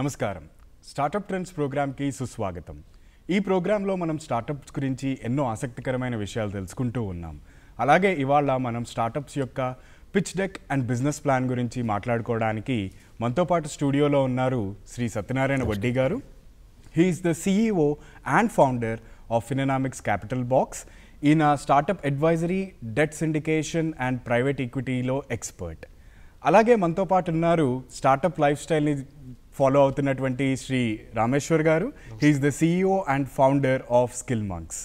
నమస్కారం startup trends ప్రోగ్రామ్కి సుస్వాగతం ఈ ప్రోగ్రాంలో మనం స్టార్టప్స్ గురించి ఎన్నో ఆసక్తికరమైన విషయాలు తెలుసుకుంటూ ఉన్నాం అలాగే ఇవాళ మనం స్టార్టప్స్ యొక్క pitch deck and business plan గురించి మాట్లాడుకోవడానికి మనతో పాటు స్టూడియోలో ఉన్నారు శ్రీ సత్యనారాయణ వడ్డీ గారు he's the CEO and founder of Finanomics capital Box ఈయన startup advisory debt syndication and private ఈక్విటీలో ఎక్స్పర్ట్ అలాగే మనతో పాటు ఉన్నారు స్టార్టప్ లైఫ్ స్టైల్ని ఫాలో అవుతున్నటువంటి శ్రీ రామేశ్వర్ గారు he's the CEO and founder of Skill Monks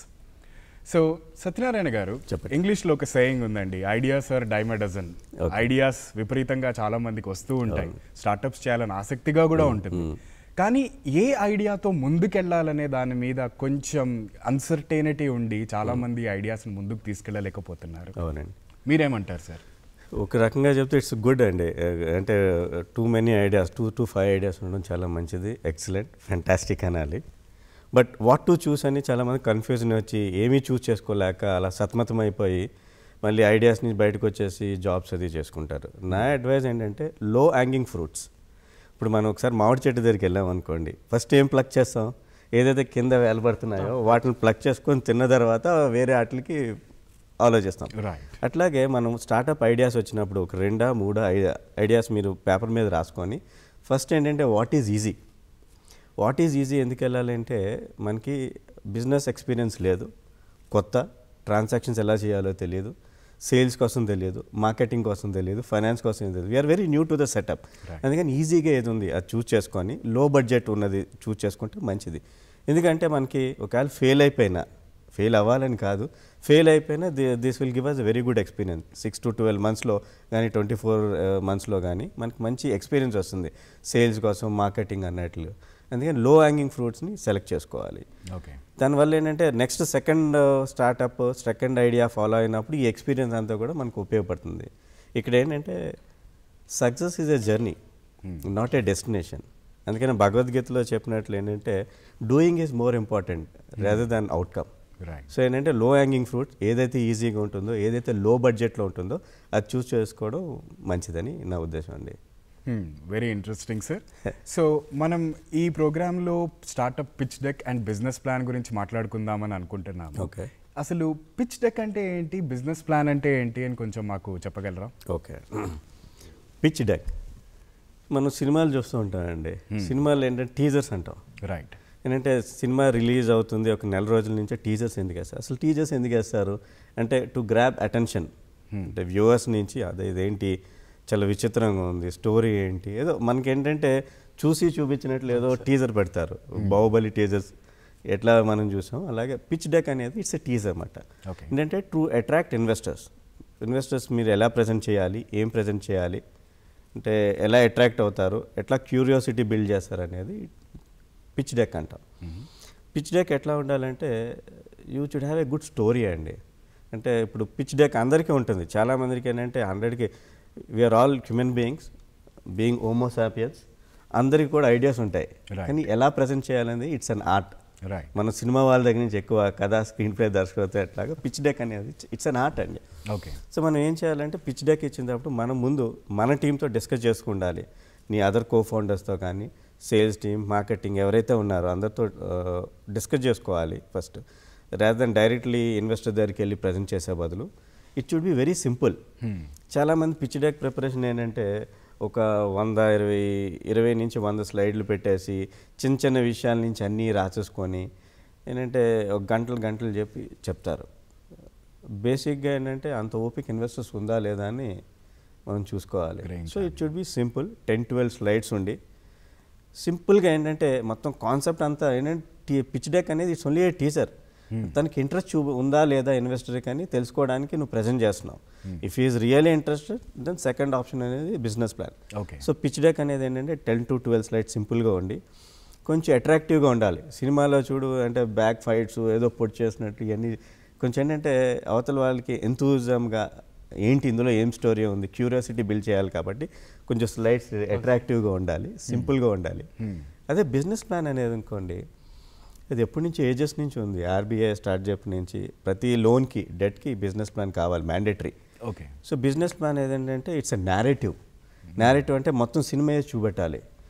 so Satyanarayana గారు చెప్పండి. ఇంగ్లీష్లో ఒక సేయింగ్ ఉందండి ideas are dime dozen Okay. Ideas విపరీతంగా చాలా మందికి వస్తూ ఉంటాయి స్టార్టప్స్ చేయాలని ఆసక్తిగా కూడా ఉంటుంది కానీ ఏ ఐడియాతో ముందుకెళ్లాలనే దాని మీద కొంచెం అన్సర్టైనిటీ ఉండి చాలా మంది ఐడియాస్ని ముందుకు తీసుకెళ్ళలేకపోతున్నారు అవునండి మీరేమంటారు సార్ ఒక రకంగా చెప్తే ఇట్స్ గుడ్ అండి అంటే too many ideas two to five ideas ఉండడం చాలా మంచిది ఎక్సలెంట్ ఫ్యాంటాస్టిక్ అనాలి బట్ వాట్ టు చూస్ అని చాలామంది కన్ఫ్యూజన్ వచ్చి ఏమీ చూస్ చేసుకోలేక అలా సతమతం అయిపోయి మళ్ళీ ఐడియాస్ నుంచి బయటకు వచ్చేసి జాబ్స్ అది చేసుకుంటారు నా అడ్వైజ్ ఏంటంటే లో హ్యాంగింగ్ ఫ్రూట్స్ ఇప్పుడు మనం ఒకసారి మామిడి చెట్టు దగ్గరికి వెళ్ళాం అనుకోండి ఫస్ట్ ఏం ప్లక్ చేస్తాం ఏదైతే కింద వేలబడుతున్నాయో వాటిని ప్లక్ చేసుకొని తిన్న తర్వాత వేరే వాటికి ఆలోచిస్తాం రైట్ అట్లాగే మనం స్టార్టప్ ఐడియాస్ వచ్చినప్పుడు ఒక రెండా మూడా ఐడియా ఐడియాస్ మీరు పేపర్ మీద రాసుకొని ఫస్ట్ ఏంటంటే what is easy what is easy ఎందుకు వెళ్ళాలంటే మనకి బిజినెస్ ఎక్స్పీరియన్స్ లేదు కొత్త ట్రాన్సాక్షన్స్ ఎలా చేయాలో తెలియదు సేల్స్ కోసం తెలియదు మార్కెటింగ్ కోసం తెలియదు ఫైనాన్స్ కోసం తెలియదు we're very new to the setup అందుకని ఈజీగా ఏది ఉంది అది చూస్ చేసుకొని లో బడ్జెట్ ఉన్నది చూస్ చేసుకుంటే మంచిది ఎందుకంటే మనకి ఒకవేళ ఫెయిల్ అయిపోయినా ఫెయిల్ అవ్వాలని కాదు ఫెయిల్ అయిపోయినా this will give us very good experience six to twelve మంత్స్లో కానీ ట్వంటీ ఫోర్ మంత్స్లో కానీ మనకి మంచి ఎక్స్పీరియన్స్ వస్తుంది సేల్స్ కోసం మార్కెటింగ్ అన్నట్లు అందుకని లో హ్యాంగింగ్ ఫ్రూట్స్ని సెలెక్ట్ చేసుకోవాలి ఓకే దానివల్ల ఏంటంటే next second startup second idea follow అయినప్పుడు ఈ ఎక్స్పీరియన్స్ అంతా కూడా మనకు ఉపయోగపడుతుంది ఇక్కడ ఏంటంటే success is a journey not a destination అందుకని భగవద్గీతలో చెప్పినట్లు ఏంటంటే doing is more important rather than outcome right so ఏంటంటే లో హ్యాంగింగ్ ఫ్రూట్ ఏదైతే ఈజీగా ఉంటుందో ఏదైతే లో బడ్జెట్లో ఉంటుందో అది చూస్ చేసుకోవడం మంచిదని నా ఉద్దేశం అండి వెరీ ఇంట్రెస్టింగ్ సార్ సో మనం ఈ ప్రోగ్రాంలో startup pitch deck and business plan గురించి మాట్లాడుకుందామని అనుకుంటున్నాము ఓకే అసలు పిచ్ డెక్ అంటే ఏంటి బిజినెస్ ప్లాన్ అంటే ఏంటి అని కొంచెం మాకు చెప్పగలరా ఓకే పిచ్ డెక్ మనం సినిమాలు చూస్తూ ఉంటామండి సినిమాలు ఏంటంటే టీజర్స్ అంటాం రైట్ ఏంటంటే సినిమా రిలీజ్ అవుతుంది ఒక నెల రోజుల నుంచే టీజర్స్ ఎందుకు వేస్తారు అసలు టీజర్స్ ఎందుకు వేస్తారు అంటే టు గ్రాప్ అటెన్షన్ అంటే వ్యూవర్స్ నుంచి అదే ఇదేంటి చాలా విచిత్రంగా ఉంది స్టోరీ ఏంటి ఏదో మనకి ఏంటంటే చూసి చూపించినట్లు ఏదో టీజర్ పెడతారు బాహుబలి టీజర్స్ ఎట్లా మనం చూసాం అలాగే పిచ్ డెక్ అనేది ఇట్స్ ఎ టీజర్ అన్నమాట Okay. ఏంటంటే టు అట్రాక్ట్ ఇన్వెస్టర్స్ ఇన్వెస్టర్స్ మీరు ఎలా ప్రజెంట్ చేయాలి ఏం ప్రజెంట్ చేయాలి అంటే ఎలా అట్రాక్ట్ అవుతారు ఎట్లా క్యూరియాసిటీ బిల్డ్ చేస్తారు అనేది పిచ్ డెక్ అంటాం పిచ్ డెక్ ఎట్లా ఉండాలంటే you should have a good story అండి అంటే ఇప్పుడు పిచ్ డెక్ అందరికీ ఉంటుంది చాలా మందికి ఏంటంటే హండ్రెడ్కి we're all human beings being homo sapiens అందరికీ కూడా ఐడియాస్ ఉంటాయి Right. కానీ ఎలా ప్రజెంట్ చేయాలనేది ఇట్స్ అన్ ఆర్ట్ రైట్ మన సినిమా వాళ్ళ దగ్గర నుంచి ఎక్కువ కథ స్క్రీన్ ప్లే దర్శకత్వం ఎట్లాగా పిచ్ డెక్ అనేది ఇట్స్ అన్ ఆర్ట్ అండి ఓకే సో మనం ఏం చేయాలంటే పిచ్ డెక్ ఇచ్చినప్పుడు మనం ముందు మన టీంతో డిస్కస్ చేసుకుండాలి నీ అదర్ కో ఫౌండర్స్తో కానీ సేల్స్ టీమ్ మార్కెటింగ్ ఎవరైతే ఉన్నారో అందరితో డిస్కస్ చేసుకోవాలి first rather then directly investor దగ్గరికి వెళ్ళి ప్రజెంట్ చేసే బదులు it should be very simple చాలామంది పిచ్ డెక్ ప్రిపరేషన్ ఏంటంటే ఒక వంద ఇరవై ఇరవై నుంచి వంద స్లైడ్లు పెట్టేసి చిన్న చిన్న విషయాల నుంచి అన్నీ రాసేసుకొని ఏంటంటే ఒక గంటలు గంటలు చెప్పి చెప్తారు బేసిక్గా ఏంటంటే అంత ఓపిక ఇన్వెస్టర్స్ ఉందా లేదా అని మనం చూసుకోవాలి గ్రహించాలి. So it should be simple ten twelve slides ఉండి సింపుల్గా ఏంటంటే మొత్తం కాన్సెప్ట్ అంతా ఏంటంటే పిచ్ డెక్ అనేది ఇట్స్ ఓన్లీ ఏ టీచర్ తనకి ఇంట్రెస్ట్ చూ ఉందా లేదా ఇన్వెస్టర్ కానీ తెలుసుకోవడానికి నువ్వు ప్రజెంట్ చేస్తున్నావు if is really interested then second option అనేది business plan okay so pitch deck అనేది ఏంటంటే టెన్ టు ట్వెల్వ్ స్లైడ్స్ సింపుల్గా ఉండి కొంచెం అట్రాక్టివ్గా ఉండాలి సినిమాలో చూడు అంటే బ్యాక్ ఫైట్స్ ఏదో పొడి చేసినట్టు ఇవన్నీ కొంచెం ఏంటంటే అవతల వాళ్ళకి ఎంతూజంగా ఏంటి ఇందులో ఏం స్టోరీ ఉంది క్యూరియాసిటీ బిల్డ్ చేయాలి కాబట్టి కొంచెం స్లైడ్స్ అట్రాక్టివ్గా ఉండాలి సింపుల్గా ఉండాలి అదే బిజినెస్ ప్లాన్ అనేది అనుకోండి ఇది ఎప్పటి నుంచి ఏజెస్ నుంచి ఉంది ఆర్బీఐ స్టార్ట్ చెప్పి నుంచి ప్రతి లోన్కి డెట్కి బిజినెస్ ప్లాన్ కావాలి mandatory okay so business plan ఏదంటే ఇట్స్ ఎ నేరేటివ్ నేరేటివ్ అంటే మొత్తం సినిమా వేసి చూపెట్టాలి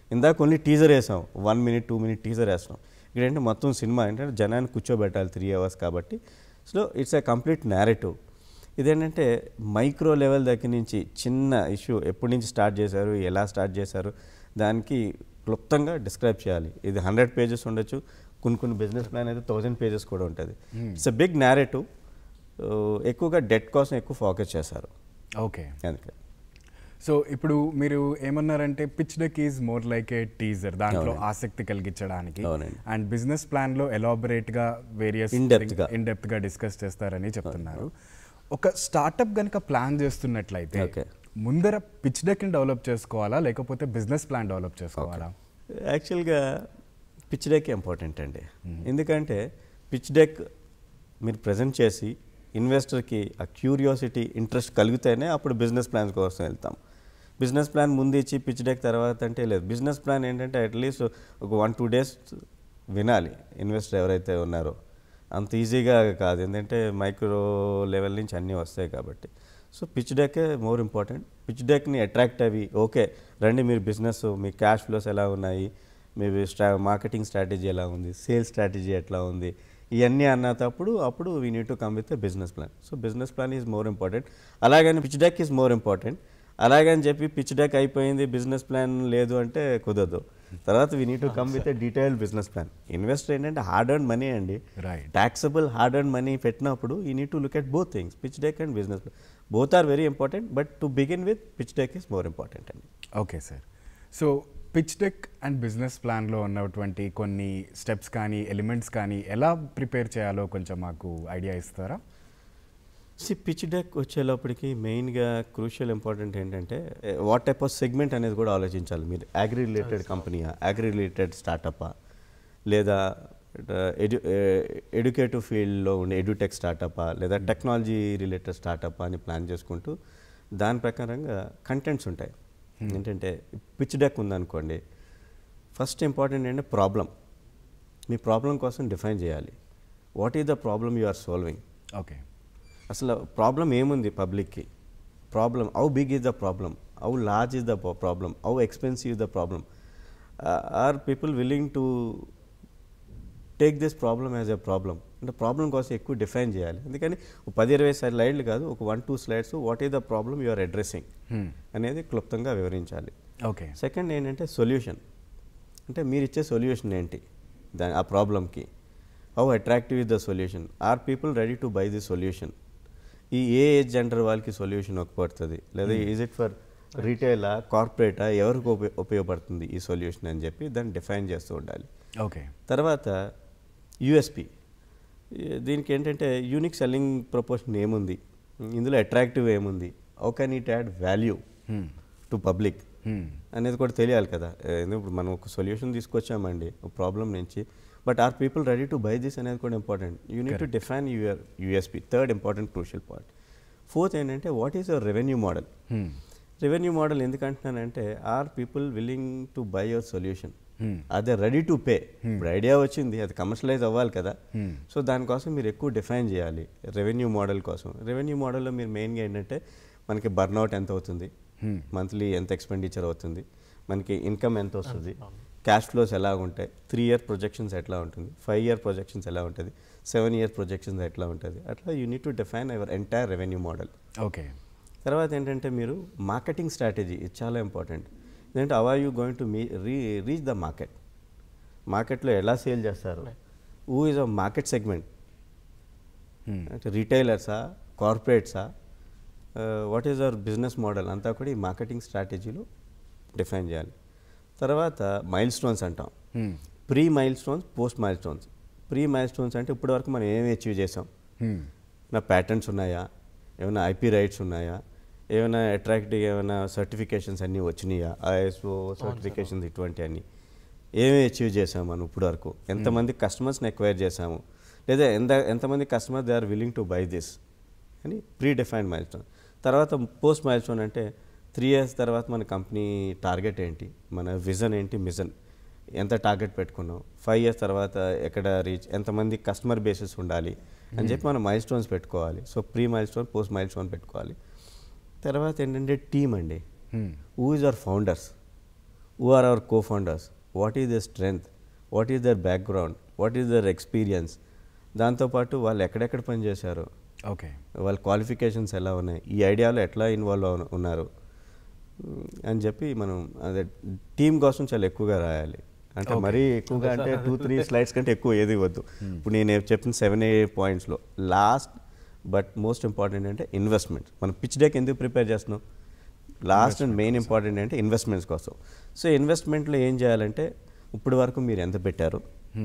ఇందాక ఓన్లీ టీజర్ వేసాం one minute two minute teaser వేస్తాం ఇక్కడ ఏంటంటే మొత్తం సినిమా ఏంటంటే జనాన్ని కూర్చోబెట్టాలి త్రీ అవర్స్ కాబట్టి so it's a complete narrative ఇదేంటంటే మైక్రో లెవెల్ దగ్గర నుంచి చిన్న ఇష్యూ ఎప్పటి నుంచి స్టార్ట్ చేశారు ఎలా స్టార్ట్ చేశారు దానికి క్లుప్తంగా డిస్క్రైబ్ చేయాలి ఇది హండ్రెడ్ పేజెస్ ఉండొచ్చు కొన్ని కొన్ని బిజినెస్ ప్లాన్ అయితే థౌజండ్ పేజెస్ కూడా ఉంటుంది ఇట్స్ ఎ బిగ్ నేరేటివ్ ఎక్కువగా డెట్ కోసం ఎక్కువ ఫోకస్ చేశారు ఓకే అందుకే సో ఇప్పుడు మీరు ఏమన్నారంటే pitch deck is more like a teaser దాంట్లో అవునండి. ఆసక్తి కలిగించడానికి అవునండి. అండ్ బిజినెస్ ప్లాన్ లో ఎలాబరేట్ గా వేరియస్ In-depth గా. ఇన్ డెప్త్ గా డిస్కస్ చేస్తారని చెప్తున్నారు ఒక స్టార్టప్ గనుక ప్లాన్ చేస్తున్నట్లయితే Okay. ముందర పిచ్ డెక్ ని డెవలప్ చేసుకోవాలా లేకపోతే బిజినెస్ ప్లాన్ డెవలప్ చేసుకోవాలా యాక్చువల్గా పిచ్ డెక్ ఇంపార్టెంట్ అండి ఎందుకంటే పిచ్ డెక్ మీరు ప్రజెంట్ చేసి ఇన్వెస్టర్కి ఆ క్యూరియాసిటీ ఇంట్రెస్ట్ కలిగితేనే అప్పుడు బిజినెస్ ప్లాన్స్ కోసం వెళ్తాం బిజినెస్ ప్లాన్ ముందు ఇచ్చి పిచ్ డెక్ తర్వాత అంటే లేదు బిజినెస్ ప్లాన్ ఏంటంటే అట్లీస్ట్ ఒక వన్ టూ డేస్ వినాలి ఇన్వెస్టర్ ఎవరైతే ఉన్నారో అంత ఈజీగా కాదు ఎందుకంటే మైక్రో లెవెల్ నుంచి అన్నీ వస్తాయి కాబట్టి so pitch deck more important pitch డెక్ని అట్రాక్ట్ అవి ఓకే రండి మీరు బిజినెస్ మీ క్యాష్ ఫ్లోస్ ఎలా ఉన్నాయి మీ స్ట్రా మార్కెటింగ్ స్ట్రాటజీ ఎలా ఉంది సేల్స్ స్ట్రాటజీ ఎట్లా ఉంది ఇవన్నీ అన్నప్పుడు అప్పుడు we need to come with business plan so business plan is more important అలాగని pitch deck is more important అలాగని చెప్పి పిచ్ డెక్ అయిపోయింది బిజినెస్ ప్లాన్ లేదు అంటే కుదరదు తర్వాత we need to come with detail business plan investor ఏంటంటే hard earned money అండి Right. Taxable hard earned money పెట్టినప్పుడు we need to look at both things pitch deck and business both are very important but to begin with pitch deck is more important అండి okay sir so pitch deck and business ప్లాన్లో ఉన్నటువంటి కొన్ని steps కానీ elements కానీ ఎలా prepare చేయాలో కొంచెం మాకు ఐడియా ఇస్తారా సి పిచ్ డెక్ వచ్చేలోపటికి మెయిన్గా క్రూషియల్ ఇంపార్టెంట్ ఏంటంటే వాట్ టైప్ ఆఫ్ సెగ్మెంట్ అనేది కూడా ఆలోచించాలి మీరు అగ్రి రిలేటెడ్ కంపెనీయా అగ్రి రిలేటెడ్ స్టార్టప్పా లేదా ఎడ్యు ఎడ్యుకేటివ్ ఫీల్డ్లో ఉండే ఎడ్యుటెక్ స్టార్టప్పా లేదా టెక్నాలజీ రిలేటెడ్ స్టార్టప్ అని ప్లాన్ చేసుకుంటూ దాని ప్రకారంగా కంటెంట్స్ ఉంటాయి ఏంటంటే పిచ్ డెక్ ఉందనుకోండి ఫస్ట్ ఇంపార్టెంట్ ఏంటంటే ప్రాబ్లం మీ ప్రాబ్లం కోసం డిఫైన్ చేయాలి what is the problem you are solving okay అసలు ప్రాబ్లం ఏముంది పబ్లిక్కి problem how big is the problem how large is the problem how expensive is the problem are people willing to take this problem as a problem అంటే problem కోసం ఎక్కువ define చేయాలి అందుకని ఒక పది ఇరవై స్లైడ్లు కాదు ఒక one two slides what is the problem you are addressing అనేది క్లుప్తంగా వివరించాలి ఓకే సెకండ్ ఏంటంటే సొల్యూషన్ అంటే మీరు ఇచ్చే సొల్యూషన్ ఏంటి దాని ఆ ప్రాబ్లమ్కి how attractive is the solution are people ready to buy the solution ఈ ఏ ఏజ్ జెండర్ వాళ్ళకి సొల్యూషన్ ఉపయోగపడుతుంది లేదా ఈజ్ ఇట్ ఫర్ రీటైలా కార్పొరేటా ఎవరికి ఉపయో ఉపయోగపడుతుంది ఈ సొల్యూషన్ అని చెప్పి దాన్ని డిఫైన్ చేస్తూ ఉండాలి ఓకే తర్వాత యూఎస్పి దీనికి ఏంటంటే యూనిక్ సెల్లింగ్ ప్రపోర్షన్ ఏముంది ఇందులో అట్రాక్టివ్ ఏముంది how can it add value to public అనేది కూడా తెలియాలి కదా ఎందుకు ఇప్పుడు మనం ఒక సొల్యూషన్ తీసుకొచ్చామండి ఒక ప్రాబ్లం నుంచి but are people ready to buy this అనేది కూడా important you need to define your USP third important crucial part fourth ఏంటంటే what is your revenue model revenue model ఎందుకంటున్నానంటే are people willing to buy your solution అదే ready to pay ఇప్పుడు idea వచ్చింది అది commercialise అవ్వాలి కదా so దానికోసం మీరు ఎక్కువ డిఫైన్ చేయాలి రెవెన్యూ మోడల్ కోసం రెవెన్యూ మోడల్లో మీరు మెయిన్గా ఏంటంటే మనకి బర్న్అవుట్ ఎంత అవుతుంది మంత్లీ ఎంత ఎక్స్పెండిచర్ అవుతుంది మనకి ఇన్కమ్ ఎంత వస్తుంది క్యాష్ ఫ్లోస్ ఎలా ఉంటాయి త్రీ ఇయర్ ప్రొజెక్షన్స్ ఎట్లా ఉంటుంది ఫైవ్ ఇయర్ ప్రొజెక్షన్స్ ఎలా ఉంటుంది సెవెన్ ఇయర్ ప్రొజెక్షన్స్ ఎట్లా ఉంటుంది అట్లా you need to define our entire revenue model okay తర్వాత ఏంటంటే మీరు మార్కెటింగ్ స్ట్రాటజీ ఇది చాలా ఇంపార్టెంట్ ఎందుకంటే అవర్ యూ గోయింగ్ టు మీ రీ రీచ్ ద మార్కెట్ మార్కెట్లో ఎలా సేల్ చేస్తారు who is a market segment అంటే రీటైలర్సా కార్పొరేట్సా what is our business model అంతా కూడా ఈ మార్కెటింగ్ స్ట్రాటజీలో డిఫైన్ చేయాలి తర్వాత మైల్ స్టోన్స్ అంటాం pre milestones post milestones pre milestones అంటే ఇప్పటివరకు మనం ఏమేమి అచీవ్ చేసాం నా ప్యాటర్న్స్ ఉన్నాయా ఏమైనా ఐపీ రైట్స్ ఉన్నాయా ఏమైనా అట్రాక్టివ్ ఏమైనా సర్టిఫికేషన్స్ అన్నీ వచ్చినాయా ఐఎస్ఓ సర్టిఫికేషన్స్ ఇటువంటి అన్నీ ఏమేమి అచీవ్ చేసాము మనం ఇప్పుడు వరకు ఎంతమంది కస్టమర్స్ని ఎక్వైర్ చేసాము లేదా ఎంత ఎంతమంది customer they are willing to buy this అని ప్రీ డిఫైన్డ్ మైల్ స్టోన్ తర్వాత పోస్ట్ మైల్ స్టోన్ అంటే త్రీ ఇయర్స్ తర్వాత మన కంపెనీ టార్గెట్ ఏంటి మన విజన్ ఏంటి మిజన్ ఎంత టార్గెట్ పెట్టుకున్నాం ఫైవ్ ఇయర్స్ తర్వాత ఎక్కడ రీచ్ ఎంతమంది కస్టమర్ బేసిస్ ఉండాలి అని చెప్పి మనం మైల్ స్టోన్స్ పెట్టుకోవాలి so pre milestone post milestone పెట్టుకోవాలి తర్వాత ఏంటంటే టీమ్ అండి who is our founders who are our co founders what is their strength what is their background what is their experience దాంతోపాటు వాళ్ళు ఎక్కడెక్కడ పనిచేశారు okay వాళ్ళ క్వాలిఫికేషన్స్ ఎలా ఉన్నాయి ఈ ఐడియాలో ఎట్లా ఇన్వాల్వ్ అవ ఉన్నారు మ్, అని చెప్పి మనం అదే టీం కోసం చాలా ఎక్కువగా రాయాలి అంటే మరీ ఎక్కువగా అంటే టూ త్రీ స్లైడ్స్ కంటే ఎక్కువ ఏది వద్దు ఇప్పుడు నేను చెప్పిన సెవెన్ ఏ పాయింట్స్లో లాస్ట్ బట్ మోస్ట్ ఇంపార్టెంట్ అంటే ఇన్వెస్ట్మెంట్ మనం పిచ్ డెక్ ఎందుకు ప్రిపేర్ చేస్తున్నాం లాస్ట్ అండ్ మెయిన్ ఇంపార్టెంట్ అంటే ఇన్వెస్ట్మెంట్స్ కోసం సో ఇన్వెస్ట్మెంట్లో ఏం చేయాలంటే ఇప్పుడు వరకు మీరు ఎంత పెట్టారు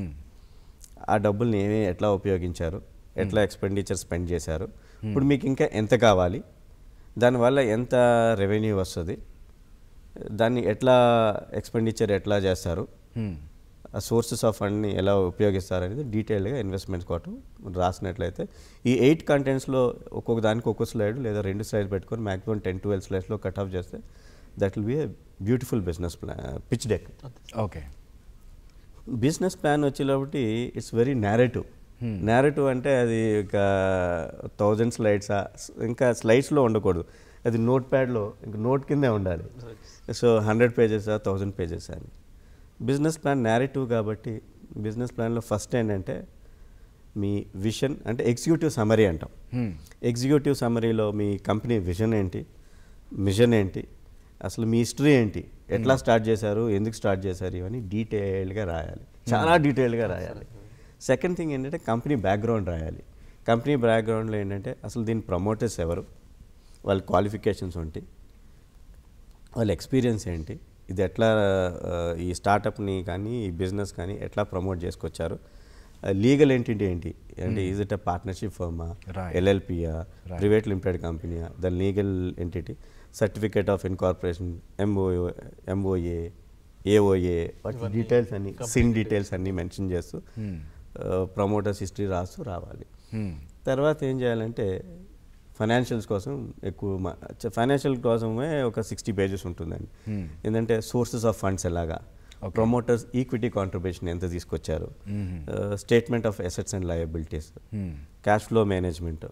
ఆ డబ్బుల్ని ఏమి ఎట్లా ఉపయోగించారు ఎట్లా ఎక్స్పెండిచర్ స్పెండ్ చేశారు ఇప్పుడు మీకు ఇంకా ఎంత కావాలి దానివల్ల ఎంత రెవెన్యూ వస్తుంది దాన్ని ఎట్లా ఎక్స్పెండిచర్ ఎట్లా చేస్తారు ఆ సోర్సెస్ ఆఫ్ ఫండ్ని ఎలా ఉపయోగిస్తారు అనేది డీటెయిల్డ్గా ఇన్వెస్ట్మెంట్స్ కోసం రాసినట్లయితే ఈ ఎయిట్ కంటెంట్స్లో ఒక్కొక్క దానికి ఒక్కొక్క స్లైడ్ లేదా రెండు స్లైడ్స్ పెట్టుకొని మ్యాక్సిమం టెన్ ట్వెల్వ్ స్లైడ్స్లో కట్ ఆఫ్ చేస్తే that will be a beautiful business plan pitch deck okay business plan వచ్చేటప్పటి ఇట్స్ వెరీ నేరేటివ్ నేరేటివ్ అంటే అది ఒక థౌజండ్ స్లైడ్సా ఇంకా స్లైడ్స్లో ఉండకూడదు అది నోట్ ప్యాడ్లో ఇంకా నోట్ కిందే ఉండాలి సో హండ్రెడ్ పేజెసా థౌజండ్ పేజెస్ అని బిజినెస్ ప్లాన్ నేరేటివ్ కాబట్టి బిజినెస్ ప్లాన్లో ఫస్ట్ ఏంటంటే మీ విషన్ అంటే ఎగ్జిక్యూటివ్ సమరీ అంటాం ఎగ్జిక్యూటివ్ సమరీలో మీ కంపెనీ విజన్ ఏంటి మిషన్ ఏంటి అసలు మీ హిస్టరీ ఏంటి ఎట్లా స్టార్ట్ చేశారు ఎందుకు స్టార్ట్ చేశారు ఇవన్నీ డీటెయిల్డ్గా రాయాలి చాలా డీటెయిల్డ్గా రాయాలి సెకండ్ థింగ్ ఏంటంటే కంపెనీ బ్యాక్గ్రౌండ్ రాయాలి కంపెనీ బ్యాక్గ్రౌండ్లో ఏంటంటే అసలు దీని ప్రమోటర్స్ ఎవరు వాళ్ళ క్వాలిఫికేషన్స్ ఏంటి వాళ్ళ ఎక్స్పీరియన్స్ ఏంటి ఇది ఎట్లా ఆ, ఈ స్టార్టప్ని కానీ ఈ బిజినెస్ కానీ ఎట్లా ప్రమోట్ చేసుకొచ్చారు లీగల్ ఎంటిటీ ఏంటి అంటే ఈజ్ ఇట్ అ పార్ట్నర్షిప్ ఫర్మా Right. ఎల్ఎల్పియా ప్రైవేట్ లిమిటెడ్ కంపెనీయా the legal entity certificate of incorporation MO MOA AOA వాటి డీటెయిల్స్ అన్ని సిన్ డీటెయిల్స్ అన్ని మెన్షన్ చేస్తూ ప్రమోటర్స్ హిస్టరీ రాస్తూ రావాలి తర్వాత ఏం చేయాలంటే ఫైనాన్షియల్స్ కోసం ఎక్కువ ఫైనాన్షియల్ కోసమే ఒక సిక్స్టీ పేజెస్ ఉంటుందండి ఏంటంటే సోర్సెస్ ఆఫ్ ఫండ్స్ ఎలాగా ప్రమోటర్స్ ఈక్విటీ కాంట్రిబ్యూషన్ ఎంత తీసుకొచ్చారు statement of assets and liabilities cash flow management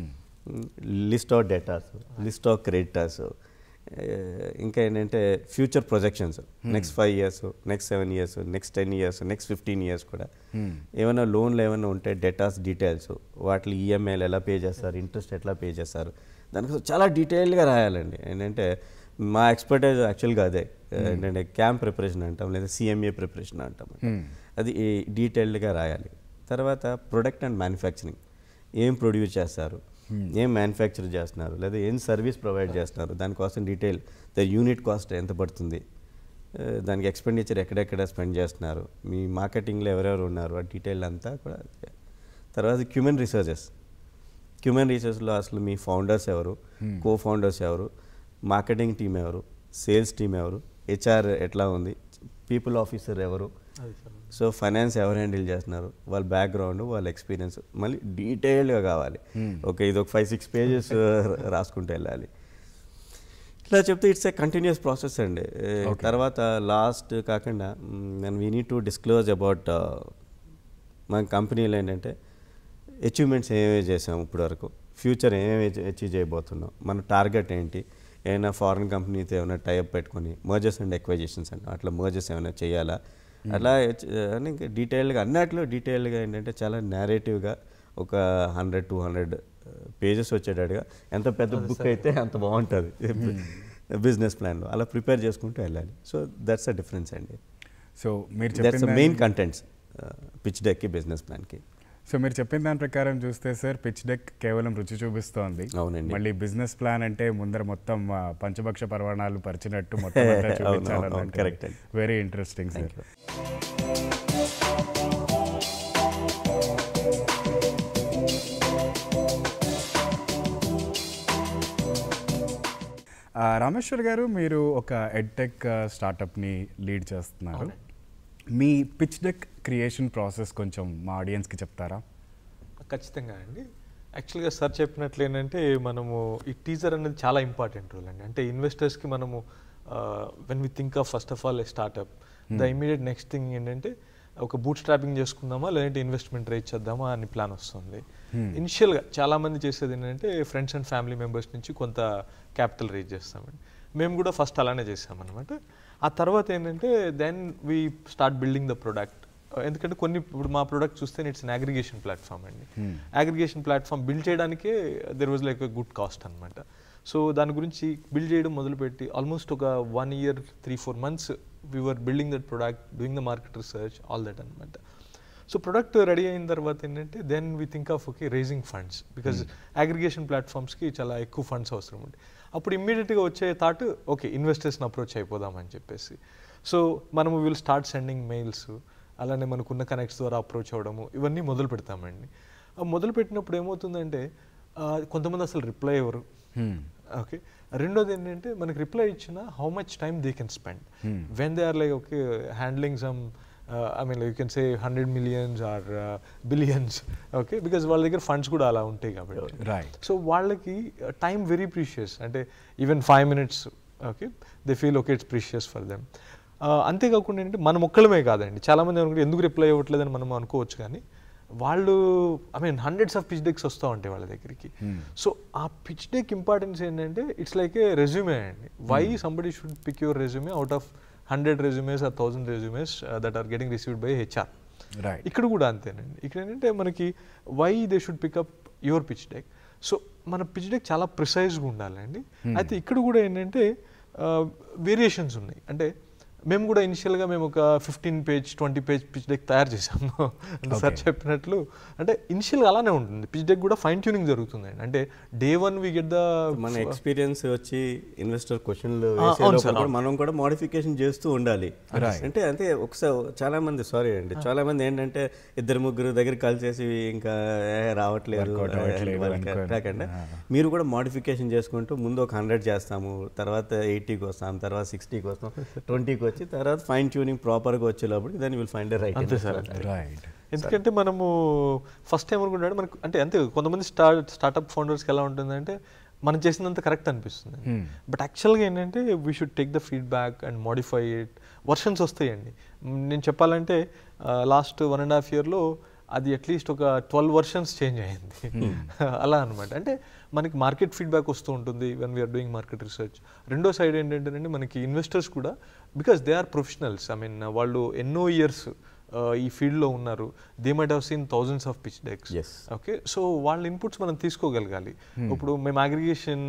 list of datas list of creditors ఇంకా ఏంటంటే future projections next five years next seven years next ten years next fifteen years కూడా ఏమైనా లోన్లు ఏమైనా ఉంటే datas details వాటి ఈఎంఐలు ఎలా పే చేస్తారు ఇంట్రెస్ట్ ఎట్లా పే చేస్తారు దానికోసం చాలా డీటెయిల్డ్గా రాయాలండి ఏంటంటే మా ఎక్స్పర్టైజ్ యాక్చువల్గా అదే ఏంటంటే క్యాంప్ ప్రిపరేషన్ అంటాం లేదా సిఎంఏ ప్రిపరేషన్ అంటాం అది డీటెయిల్డ్గా రాయాలి తర్వాత ప్రొడక్ట్ అండ్ మ్యానుఫ్యాక్చరింగ్ ఏం ప్రొడ్యూస్ చేస్తారు ఏం మ్యానుఫ్యాక్చర్ చేస్తున్నారు లేదా ఏం సర్వీస్ ప్రొవైడ్ చేస్తున్నారు దానికోసం డీటెయిల్ ద యూనిట్ కాస్ట్ ఎంత పడుతుంది ఆ, దానికి ఎక్స్పెండిచర్ ఎక్కడెక్కడ స్పెండ్ చేస్తున్నారు మీ మార్కెటింగ్లో ఎవరెవరు ఉన్నారు ఆ డీటెయిల్ అంతా కూడా తర్వాత హ్యూమన్ రీసెర్చెస్ హ్యూమన్ రీసెర్చ్లో అసలు మీ ఫౌండర్స్ ఎవరు కో ఫౌండర్స్ ఎవరు మార్కెటింగ్ టీం ఎవరు సేల్స్ టీం ఎవరు హెచ్ఆర్ ఎట్లా ఉంది పీపుల్ ఆఫీసర్ ఎవరు సో ఫైనాన్స్ ఎవరు హ్యాండిల్ చేస్తున్నారు వాళ్ళ బ్యాక్గ్రౌండ్ వాళ్ళ ఎక్స్పీరియన్స్ మళ్ళీ డీటెయిల్డ్గా కావాలి ఓకే ఇది ఒక ఫైవ్ సిక్స్ పేజెస్ రాసుకుంటూ వెళ్ళాలి ఇట్లా చెప్తే ఇట్స్ ఏ కంటిన్యూస్ ప్రాసెస్ అండి ఏ, తర్వాత లాస్ట్ కాకుండా నేను we need to disclose about మన కంపెనీలో ఏంటంటే అచీవ్మెంట్స్ ఏమేమి చేసాం ఇప్పుడు వరకు ఫ్యూచర్ ఏమేమి అచీవ్ చేయబోతున్నాం మన టార్గెట్ ఏంటి ఏమైనా ఫారిన్ కంపెనీతో ఏమైనా టైప్ పెట్టుకొని మర్జర్స్ అండ్ ఎక్వైజేషన్స్ అంట అట్లా మర్జర్స్ ఏమైనా చేయాలా అట్లా హెచ్- అని ఇంకా డీటెయిల్డ్గా అన్నట్లు డీటెయిల్డ్గా ఏంటంటే చాలా నేరేటివ్గా ఒక హండ్రెడ్ టూ హండ్రెడ్ పేజెస్ వచ్చేటట్టుగా ఎంత పెద్ద బుక్ అయితే అంత బాగుంటుంది బిజినెస్ ప్లాన్లో అలా ప్రిపేర్ చేసుకుంటూ వెళ్ళాలి సో దట్స్ అ డిఫరెన్స్ అండి సో మీరు దట్స్ చెప్పిన మెయిన్ కంటెంట్స్ పిచ్ డెక్కి బిజినెస్ ప్లాన్కి సో మీరు చెప్పిన దాని ప్రకారం చూస్తే సార్ పిచ్ డెక్ కేవలం రుచి చూపిస్తోంది అవునండి. మళ్ళీ బిజినెస్ ప్లాన్ అంటే ముందర మొత్తం ఆ, పంచభక్ష పర్వణాలు పరిచినట్టు మొత్తం అవును, అవును, అవును, correct అండి. Very interesting sir Thank you. ఆ, రామేశ్వర్ గారు మీరు ఒక ఎడ్టెక్ స్టార్టప్ని లీడ్ చేస్తున్నారు మీ పిచ్ డెక్ క్రియేషన్ ప్రాసెస్ కొంచెం మా ఆడియన్స్కి చెప్తారా ఖచ్చితంగా అండి యాక్చువల్గా సార్ చెప్పినట్లు ఏంటంటే మనము ఈ టీజర్ అనేది చాలా ఇంపార్టెంట్ రోల్ అండి అంటే ఇన్వెస్టర్స్కి మనము when we think of first of all a startup the immediate next thing ఏంటంటే ఒక బూట్ స్ట్రాపింగ్ చేసుకుందామా లేదంటే ఇన్వెస్ట్మెంట్ రేట్ చేద్దామా అని ప్లాన్ వస్తుంది ఇనిషియల్గా చాలా మంది చేసేది ఏంటంటే ఫ్రెండ్స్ అండ్ ఫ్యామిలీ మెంబర్స్ నుంచి కొంత క్యాపిటల్ రేజ్ చేస్తామండి మేము కూడా ఫస్ట్ అలానే చేసామన్నమాట ఆ తర్వాత ఏంటంటే then we start building the product ఎందుకంటే కొన్ని ఇప్పుడు మా ప్రొడక్ట్ చూస్తే ఇట్స్ అన్ అగ్రిగేషన్ ప్లాట్ఫామ్ అండి అగ్రిగేషన్ ప్లాట్ఫామ్ బిల్డ్ చేయడానికే there was like good cost అనమాట సో దాని గురించి బిల్డ్ చేయడం మొదలుపెట్టి ఆల్మోస్ట్ ఒక one year three four months we are building that product doing the market research all that అనమాట సో ప్రొడక్ట్ రెడీ అయిన తర్వాత ఏంటంటే then we think of okay raising funds because aggregation ప్లాట్ఫామ్స్కి చాలా ఎక్కువ ఫండ్స్ అవసరం ఉంది అప్పుడు ఇమ్మీడియట్గా వచ్చే థాట్ ఓకే ఇన్వెస్టర్స్ని అప్రోచ్ అయిపోదామని చెప్పేసి సో మనము విల్ స్టార్ట్ సెండింగ్ మెయిల్స్ అలానే మనకున్న కనెక్ట్స్ ద్వారా అప్రోచ్ అవ్వడము ఇవన్నీ మొదలు పెడతామండి ఆ మొదలు పెట్టినప్పుడు ఏమవుతుందంటే ఆ, కొంతమంది అసలు రిప్లై ఇవ్వరు ఓకే రెండోది ఏంటంటే మనకి రిప్లై ఇచ్చిన how much time they can spend when they are like okay handling some I mean you can say hundred millions or billions okay because వాళ్ళ దగ్గర ఫండ్స్ కూడా అలా ఉంటాయి కాబట్టి రైట్ సో వాళ్ళకి టైం వెరీ ప్రీషియస్ అంటే even five minutes okay they feel okay it's precious for them అంతేకాకుండా ఏంటంటే మన ఒక్కళ్ళమే కాదండి చాలామంది అనుకుంటే ఎందుకు రిప్లై ఇవ్వట్లేదని మనం అనుకోవచ్చు కానీ వాళ్ళు I mean hundreds of pitch decks వస్తూ ఉంటాయి వాళ్ళ దగ్గరికి సో ఆ పిచ్ డెక్ ఇంపార్టెన్స్ ఏంటంటే ఇట్స్ లైక్ ఏ రెజ్యూమే అండి why somebody should pick your resume out of hundred resumes or thousand resumes that are getting received by HR right ఇక్కడ కూడా అంతేనండి ఇక్కడ ఏంటంటే మనకి why they should pickup your pitch deck so మన pitch deck చాలా ప్రిసైజ్గా ఉండాలండి అయితే ఇక్కడ కూడా ఏంటంటే వేరియేషన్స్ ఉన్నాయి అంటే మేము కూడా ఇనిషియల్గా మేము ఒక fifteen page twenty page pitch deck తయారు చేసాము అంటే సార్ చెప్పినట్లు అంటే ఇనిషియల్గా అలానే ఉంటుంది పిచ్ డెక్ కూడా ఫైన్ ట్యూనింగ్ జరుగుతుందండి అంటే day one we get the మన ఎక్స్పీరియన్స్ వచ్చి ఇన్వెస్టర్ క్వశ్చన్లు ఆ, అవును సార్, మనం కూడా మోడిఫికేషన్ చేస్తూ ఉండాలి అంటే అంటే ఒకసారి చాలా మంది సారీ అండి చాలా మంది ఏంటంటే ఇద్దరు ముగ్గురు దగ్గర కలిసేసి ఇంకా ఏ, రావట్లేదు Workout అవ్వట్లేదు ఏ, వాళ్ళకి అనుకోని. కాకండి మీరు కూడా మోడిఫికేషన్ చేసుకుంటూ ముందు ఒక హండ్రెడ్ చేస్తాము తర్వాత ఎయిటీకి వస్తాం తర్వాత సిక్స్టీకి వస్తాం ట్వంటీకి వచ్చి తర్వాత ఫైన్ ట్యూనింగ్ ప్రాపర్గా వచ్చేటప్పుడు దాన్ని విల్ ఫైండ్ రైట్ అంతే సార్ అంతే రైట్ ఎందుకంటే మనము ఫస్ట్ టైం అనుకుంటాడు మనకు అంటే అంతే కొంతమంది స్టార్ట్ స్టార్ట్అప్ ఫౌండర్స్కి ఎలా ఉంటుందంటే మనం చేసినంత కరెక్ట్ అనిపిస్తుంది బట్ యాక్చువల్గా ఏంటంటే we should take the feedback and modify it versions వస్తాయండి మ్, నేను చెప్పాలంటే లాస్ట్ వన్ అండ్ హాఫ్ ఇయర్లో అది అట్లీస్ట్ ఒక ట్వెల్వ్ వర్షన్స్ చేంజ్ అయింది అలా అనమాట అంటే మనకి మార్కెట్ ఫీడ్బ్యాక్ వస్తూ ఉంటుంది when we are doing market research రెండో సైడ్ ఏంటంటే మనకి ఇన్వెస్టర్స్ కూడా because they are professionals I mean వాళ్ళు ఎన్నో ఇయర్స్ ఈ ఫీల్డ్లో ఉన్నారు they might have seen thousands of pitch decks Yes. Okay so వాళ్ళ ఇన్పుట్స్ మనం తీసుకోగలగాలి ఇప్పుడు మేము అగ్రిగేషన్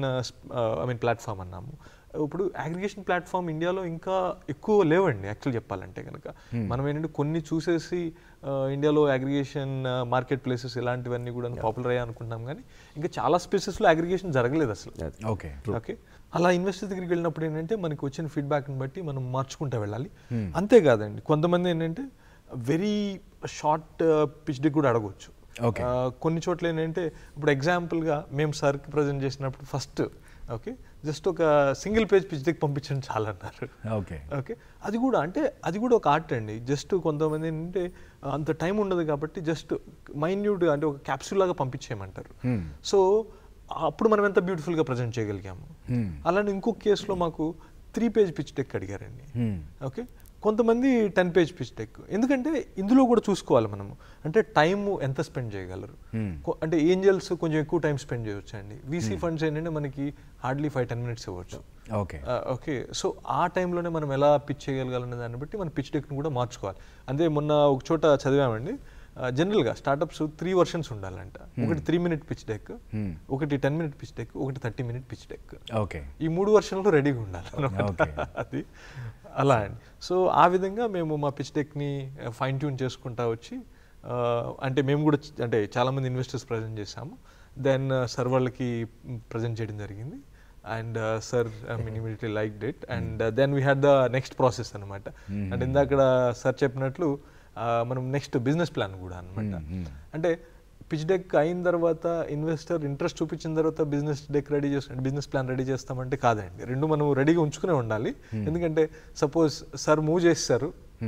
ఐ మీన్ ప్లాట్ఫామ్ అన్నాము ఇప్పుడు అగ్రిగేషన్ ప్లాట్ఫామ్ ఇండియాలో ఇంకా ఎక్కువ లేవండి యాక్చువల్ చెప్పాలంటే కనుక మనం ఏంటంటే కొన్ని చూసేసి ఆ, ఇండియాలో అగ్రిగేషన్ మార్కెట్ ప్లేసెస్ ఇలాంటివన్నీ కూడా పాపులర్ అయ్యా అనుకుంటున్నాం కానీ ఇంకా చాలా స్పేసెస్లో అగ్రిగేషన్ జరగలేదు అసలు ఓకే ఓకే అలా ఇన్వెస్టర్ దగ్గరికి వెళ్ళినప్పుడు ఏంటంటే మనకి వచ్చిన ఫీడ్బ్యాక్ని బట్టి మనం మార్చుకుంటూ వెళ్ళాలి అంతేకాదండి కొంతమంది ఏంటంటే వెరీ షార్ట్ పిచ్ డెక్ కూడా అడగవచ్చు Okay. ఆ, కొన్ని చోట్ల ఏంటంటే ఇప్పుడు ఎగ్జాంపుల్గా మేము సార్కి ప్రజెంట్ చేసినప్పుడు ఫస్ట్ ఓకే జస్ట్ ఒక సింగిల్ పేజ్ పిచ్ డెక్ పంపించండి చాలా అన్నారు ఓకే ఓకే అది కూడా అంటే అది కూడా ఒక ఆర్ట్ అండి జస్ట్ కొంతమంది ఏంటంటే అంత టైం ఉండదు కాబట్టి జస్ట్ మైన్యూట్ అంటే ఒక క్యాప్సూల్ లాగా పంపించేయమంటారు సో అప్పుడు మనం ఎంత బ్యూటిఫుల్గా ప్రజెంట్ చేయగలిగాము అలానే ఇంకొక కేసులో మాకు త్రీ పేజ్ పిచ్ డెక్ అడిగారండి ఓకే కొంతమంది టెన్ పేజ్ పిచ్ డెక్ ఎందుకంటే ఇందులో కూడా చూసుకోవాలి మనము అంటే టైం ఎంత స్పెండ్ చేయగలరు కొ- అంటే ఏంజల్స్ కొంచెం ఎక్కువ టైం స్పెండ్ చేయొచ్చు అండి వీసీ ఫండ్స్ ఏంటంటే మనకి హార్డ్లీ ఫైవ్ టెన్ మినిట్స్ ఇవ్వచ్చు ఓకే ఓకే సో ఆ టైంలోనే మనం ఎలా పిచ్ చేయగలగాలనే దాన్ని బట్టి మన పిచ్ డెక్ని కూడా మార్చుకోవాలి అంతే మొన్న ఒక చోట చదివామండి జనరల్గా స్టార్టప్స్ త్రీ వర్షన్స్ ఉండాలంట ఒకటి త్రీ మినిట్ పిచ్ డెక్ ఒకటి టెన్ మినిట్ పిచ్ డెక్ ఒకటి thirty minute pitch deck okay ఈ మూడు వర్షన్లు రెడీగా ఉండాలి అన్నమాట. అది అలా అండి సో ఆ విధంగా మేము మా పిచ్ డెక్ని ఫైన్ ట్యూన్ చేసుకుంటా వచ్చి ఆ, అంటే మేము కూడా చ- అంటే చాలామంది ఇన్వెస్టర్స్ ప్రజెంట్ చేసాము దెన్ సార్ వాళ్ళకి ప్రజెంట్ చేయడం జరిగింది and sir I mean immediately like did and then we had the next process అనమాట అంటే ఇందాక సార్ చెప్పినట్లు ఆ, మనం నెక్స్ట్ బిజినెస్ ప్లాన్ కూడా అనమాట అంటే పిచ్ డెక్ అయిన తర్వాత ఇన్వెస్టర్ ఇంట్రెస్ట్ చూపించిన తర్వాత బిజినెస్ డెక్ రెడీ చేస్తాం బిజినెస్ ప్లాన్ రెడీ చేస్తామంటే కాదండి రెండు మనం రెడీగా ఉంచుకునే ఉండాలి ఎందుకంటే సపోజ్ సార్ మూవ్ చేస్తారు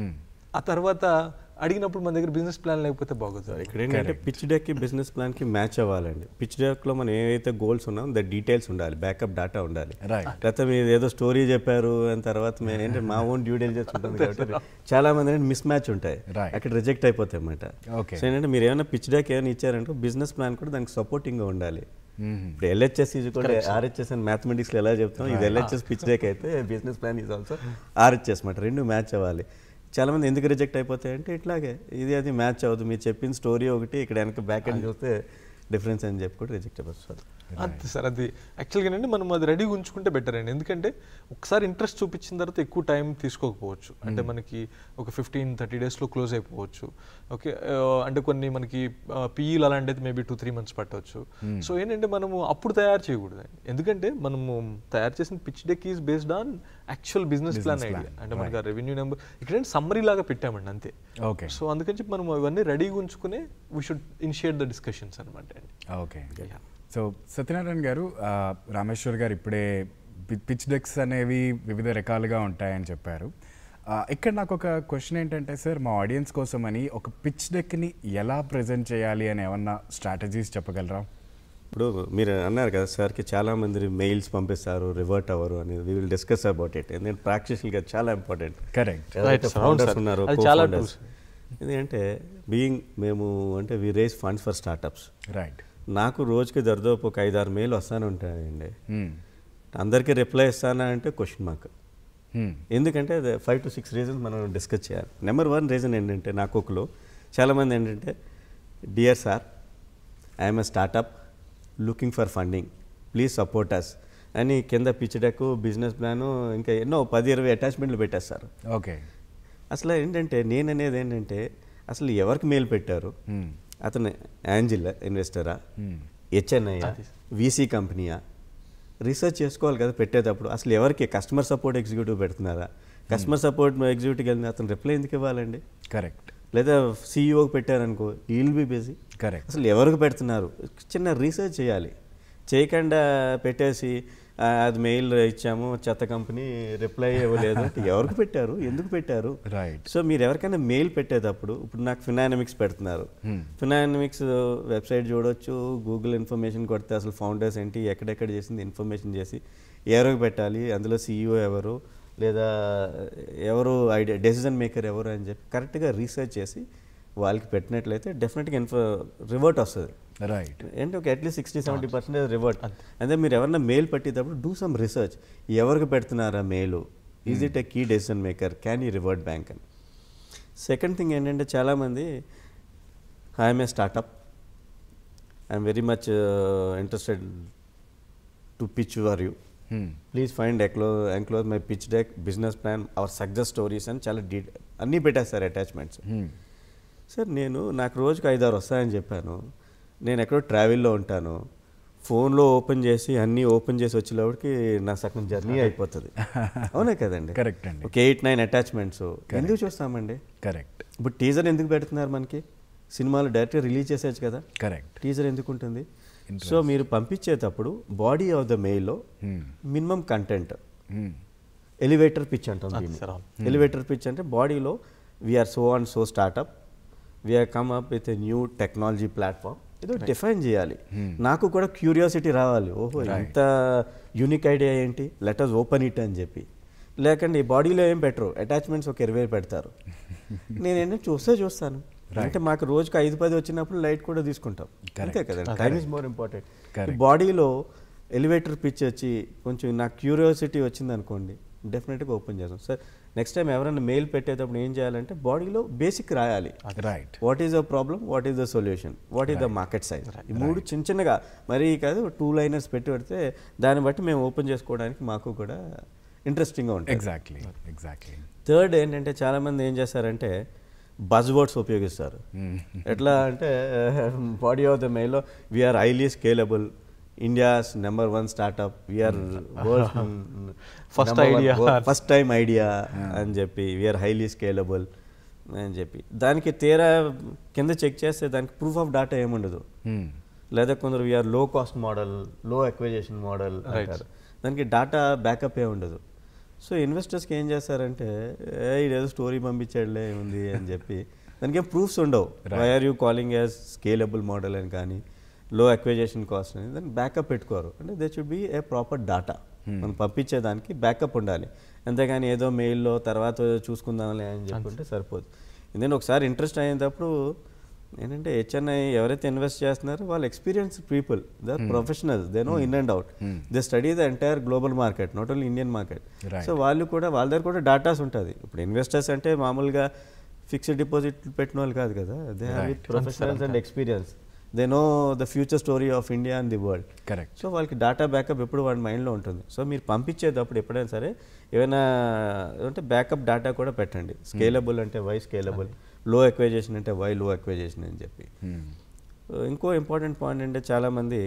ఆ తర్వాత అడిగినప్పుడు మన దగ్గర బిజినెస్ ప్లాన్ లేకపోతే బాగోదు ఇక్కడ ఏంటంటే పిచ్ డెక్కి బిజినెస్ ప్లాన్కి మ్యాచ్ అవ్వాలండి పిచ్ డెక్లో మనం ఏవైతే గోల్స్ ఉన్నాం ద డీటెయిల్స్ ఉండాలి బ్యాకప్ డేటా ఉండాలి Right. గత మీరు ఏదో స్టోరీ చెప్పారు అని తర్వాత మేము ఏంటంటే మా ఓన్ డ్యూ డీటెయిల్స్ ఉంటుంది కాబట్టి చాలా మంది ఏంటంటే మిస్ మ్యాచ్ ఉంటాయి Right. అక్కడ రిజెక్ట్ అయిపోతాయి అన్నమాట Okay. సో ఏంటంటే మీరు ఏమైనా పిచ్ డెక్ ఏమైనా ఇచ్చారంటే బిజినెస్ ప్లాన్ కూడా దానికి సపోర్టింగ్గా ఉండాలి ఇప్పుడు ఎల్హెచ్ఎస్ ఈజ్ కూడా ఆర్హెచ్ఎస్ అని మ్యాథమెటిక్స్లో ఎలా చెప్తాం ఇది ఎల్హెచ్ఎస్ పిచ్ డేక్ అయితే business plan is also RHS మాట రెండు మ్యాచ్ అవ్వాలి చాలామంది ఎందుకు రిజెక్ట్ అయిపోతాయంటే ఇట్లాగే ఇది అది మ్యాచ్ అవ్వదు మీరు చెప్పిన స్టోరీ ఒకటి ఇక్కడ వెనక బ్యాక్ ఎండ్ చూస్తే డిఫరెన్స్ అని చెప్పి కూడా రిజెక్ట్ అయిపోతుంది అంతే సార్ అది యాక్చువల్గా అండి మనం అది రెడీగా ఉంచుకుంటే బెటర్ అండి ఎందుకంటే ఒకసారి ఇంట్రెస్ట్ చూపించిన తర్వాత ఎక్కువ టైం తీసుకోకపోవచ్చు అంటే మనకి ఒక ఫిఫ్టీన్ థర్టీ డేస్లో క్లోజ్ అయిపోవచ్చు ఓకే అంటే కొన్ని మనకి పిఈలు అలాంటి అయితే మేబీ టూ త్రీ మంత్స్ పట్టవచ్చు సో ఏంటంటే మనము అప్పుడు తయారు చేయకూడదు ఎందుకంటే మనము తయారు చేసిన pitch deck is based on actual business plan idea అంటే మనకి రెవెన్యూ నెంబర్ ఇక్కడ సమ్మరీ లాగా పెట్టామండి అంతే ఓకే సో అందుకని చెప్పి మనం అవన్నీ రెడీగా ఉంచుకునే we should initiate the discussions అనమాట అండి ఓకే సో సత్యనారాయణ గారు ఆ, రామేశ్వర్ గారు ఇప్పుడే పి- పిచ్ డెక్స్ అనేవి వివిధ రకాలుగా ఉంటాయని చెప్పారు ఆ, ఇక్కడ నాకు ఒక క్వశ్చన్ ఏంటంటే సార్ మా ఆడియన్స్ కోసమని ఒక పిచ్ డెక్ని ఎలా ప్రజెంట్ చేయాలి అని ఏమన్నా స్ట్రాటజీస్ చెప్పగలరా ఇప్పుడు మీరు అన్నారు కదా సార్కి చాలా మంది మెయిల్స్ పంపిస్తారు రివర్ట్ అవ్వరు అని we will discuss about it ఎందుకంటే ప్రాక్టికల్గా చాలా ఇంపార్టెంట్ కరెక్ట్ ఎవరైతే sir. అవును founders sir. ఉన్నారో అది చాలా co-founders. ఎందుకంటే బీయింగ్ మేము అంటే we raise funds for startups right నాకు రోజుకి దరిదాపు ఒక ఐదారు మెయిల్ వస్తానే ఉంటాయండి అందరికీ రిప్లై ఇస్తానా అంటే క్వశ్చన్ మార్క్ ఎందుకంటే ఫైవ్ టు సిక్స్ రీజన్స్ మనం డిస్కస్ చేయాలి నెంబర్ వన్ రీజన్ ఏంటంటే నా కుక్లో చాలామంది ఏంటంటే dear sir I'm a startup looking for funding please support us అని కింద పిచ్ డెక్ బిజినెస్ ప్లాను ఇంకా ఎన్నో పది ఇరవై అటాచ్మెంట్లు పెట్టేస్తారు ఓకే అసలు ఏంటంటే నేను అనేది ఏంటంటే అసలు ఎవరికి మెయిల్ పెట్టారు అతను యాంజిల్ ఇన్వెస్టరా హెచ్ఎన్ఐ వీసీ కంపెనీయా రీసెర్చ్ చేసుకోవాలి కదా పెట్టేటప్పుడు అసలు ఎవరికి కస్టమర్ సపోర్ట్ ఎగ్జిక్యూటివ్ పెడుతున్నారా కస్టమర్ సపోర్ట్ ఎగ్జిక్యూటివ్కి వెళ్ళిన అతను రిప్లై ఎందుకు ఇవ్వాలండి కరెక్ట్ లేదా సీఈఓకి పెట్టారనుకో ఈల్ బి బిజీ కరెక్ట్ అసలు ఎవరికి పెడుతున్నారు చిన్న రీసెర్చ్ చేయాలి చేయకుండా పెట్టేసి "ఆ, అది మెయిల్ ఇచ్చాము చెత్త కంపెనీ రిప్లై ఇవ్వలేదు అంటే ఎవరికి పెట్టారు ఎందుకు పెట్టారు రైట్ సో మీరు ఎవరికైనా మెయిల్ పెట్టేటప్పుడు ఇప్పుడు నాకు ఫినానమిక్స్ పెడుతున్నారు ఫినానమిక్స్ వెబ్సైట్ చూడొచ్చు గూగుల్ ఇన్ఫర్మేషన్ కొడితే అసలు ఫౌండర్స్ ఏంటి ఎక్కడెక్కడ చేసింది ఇన్ఫర్మేషన్ చేసి ఎవరికి పెట్టాలి అందులో సీఈఓ ఎవరు లేదా ఎవరు ఐడియా డెసిజన్ మేకర్ ఎవరు అని చెప్పి కరెక్ట్గా రీసెర్చ్ చేసి వాళ్ళకి పెట్టినట్లయితే డెఫినెట్గా ఇన్ఫో రివర్ట్ వస్తుంది రైట్ ఏంటి ఒక at least sixty seventy percentage revert అదే మీరు ఎవరన్నా మెయిల్ పెట్టేటప్పుడు డూ సమ్ రీసెర్చ్ ఎవరికి పెడుతున్నారా mail is it a key decision maker can you revert back అని సెకండ్ థింగ్ ఏంటంటే చాలామంది I'm a startup I'm very much interested to pitch for you please find ఎక్లో enclose my pitch deck business plan our success stories అని చాలా D అన్నీ పెట్టేస్తారు attachments sir నేను నాకు రోజుకి ఐదారు వస్తాయని చెప్పాను నేను ఎక్కడో ట్రావెల్లో ఉంటాను ఫోన్లో ఓపెన్ చేసి అన్నీ ఓపెన్ చేసి వచ్చేలోపటికి నా సగం జర్నీ అయిపోతుంది అవునే కదండి Correct అండి. ఒక ఎయిట్ నైన్ అటాచ్మెంట్స్ ఎందుకు చూస్తామండి కరెక్ట్ ఇప్పుడు టీజర్ ఎందుకు పెడుతున్నారు మనకి సినిమాలు డైరెక్ట్గా రిలీజ్ చేసేయచ్చు కదా కరెక్ట్ టీజర్ ఎందుకు ఉంటుంది సో మీరు పంపించేటప్పుడు బాడీ ఆఫ్ ద మెయిల్లో మినిమం కంటెంట్ ఎలివేటర్ పిచ్ అంటాం దీన్ని sir, అవును. ఎలివేటర్ పిచ్ అంటే బాడీలో we are so and so startup we are come up with a new technology platform ఏదో డిఫైన్ చేయాలి నాకు కూడా క్యూరియాసిటీ రావాలి ఓహో ఇంత యూనిక్ ఐడియా ఏంటి లెటర్స్ ఓపెన్ ఇట్ అని చెప్పి లేకండి ఈ బాడీలో ఏం పెట్టరు అటాచ్మెంట్స్ ఒక ఇరవై పెడతారు నేనేంటో చూస్తే చూస్తాను అంటే మాకు రోజుకి ఐదు పది వచ్చినప్పుడు లైట్ కూడా తీసుకుంటాం అంతే కదండి time is more important Correct. బాడీలో ఎలివేటర్ పిచ్ వచ్చి కొంచెం నాకు క్యూరియాసిటీ వచ్చింది అనుకోండి డెఫినెట్గా ఓపెన్ చేస్తాం సార్ నెక్స్ట్ టైం ఎవరైనా మెయిల్ పెట్టేటప్పుడు ఏం చేయాలంటే బాడీలో బేసిక్ రాయాలి right what is the problem what is the solution what is the market size ఈ మూడు చిన్న చిన్నగా మరీ కాదు టూ లైనర్స్ పెట్టి పెడితే దాన్ని బట్టి మేము ఓపెన్ చేసుకోవడానికి మాకు కూడా ఇంట్రెస్టింగ్గా ఉంటుంది ఎగ్జాక్ట్లీ ఎగ్జాక్ట్లీ థర్డ్ ఏంటంటే చాలామంది ఏం చేస్తారంటే బజ్ వర్డ్స్ ఉపయోగిస్తారు ఎట్లా అంటే బాడీ ఆఫ్ ద మెయిల్లో we are highly scalable India's number one startup we are First idea. First time idea అని చెప్పి వీఆర్ హైలీ స్కేలబుల్ అని చెప్పి దానికి తీరా కింద చెక్ చేస్తే దానికి ప్రూఫ్ ఆఫ్ డాటా ఏముండదు లేదా కొందరు we are low cost model low acquisition model అంటారు దానికి డాటా బ్యాకప్ ఏ ఉండదు సో ఇన్వెస్టర్స్కి ఏం చేస్తారంటే ఏ ఇదేదో స్టోరీ పంపించాడులే ఉంది అని చెప్పి దానికి ఏం ప్రూఫ్స్ ఉండవు why are you calling as scalable model అని కానీ లో ఎక్విజేషన్ కాస్ట్ అని దాన్ని బ్యాకప్ పెట్టుకోరు అంటే they should be a proper data మనం పంపించేదానికి బ్యాకప్ ఉండాలి అంతేగాని ఏదో మెయిల్లో తర్వాత చూసుకుందాంలే అని చెప్పుకుంటే సరిపోదు ఎందుకంటే ఒకసారి ఇంట్రెస్ట్ అయినప్పుడు ఏంటంటే హెచ్ఎన్ఐ ఎవరైతే ఇన్వెస్ట్ చేస్తున్నారో వాళ్ళు experience people they are professionals they know in and out they study the entire global market not only Indian market Right. So వాళ్ళు కూడా వాళ్ళ దగ్గర కూడా డాటాస్ ఉంటుంది ఇప్పుడు ఇన్వెస్టర్స్ అంటే మామూలుగా ఫిక్స్డ్ డిపాజిట్ పెట్టిన వాళ్ళు కాదు కదా they are with professionals and experience they know the future story of India and the world correct so వాళ్ళకి డేటా బ్యాకప్ ఎప్పుడు వాడి మైండ్లో ఉంటుంది సో మీరు పంపించేటప్పుడు ఎప్పుడైనా సరే ఏమైనా అంటే బ్యాకప్ డేటా కూడా పెట్టండి స్కేలబుల్ అంటే వై స్కేలబుల్ లో ఎక్వైజేషన్ అంటే వై లో ఎక్వైజేషన్ అని చెప్పి సో ఇంకో ఇంపార్టెంట్ పాయింట్ అంటే చాలామంది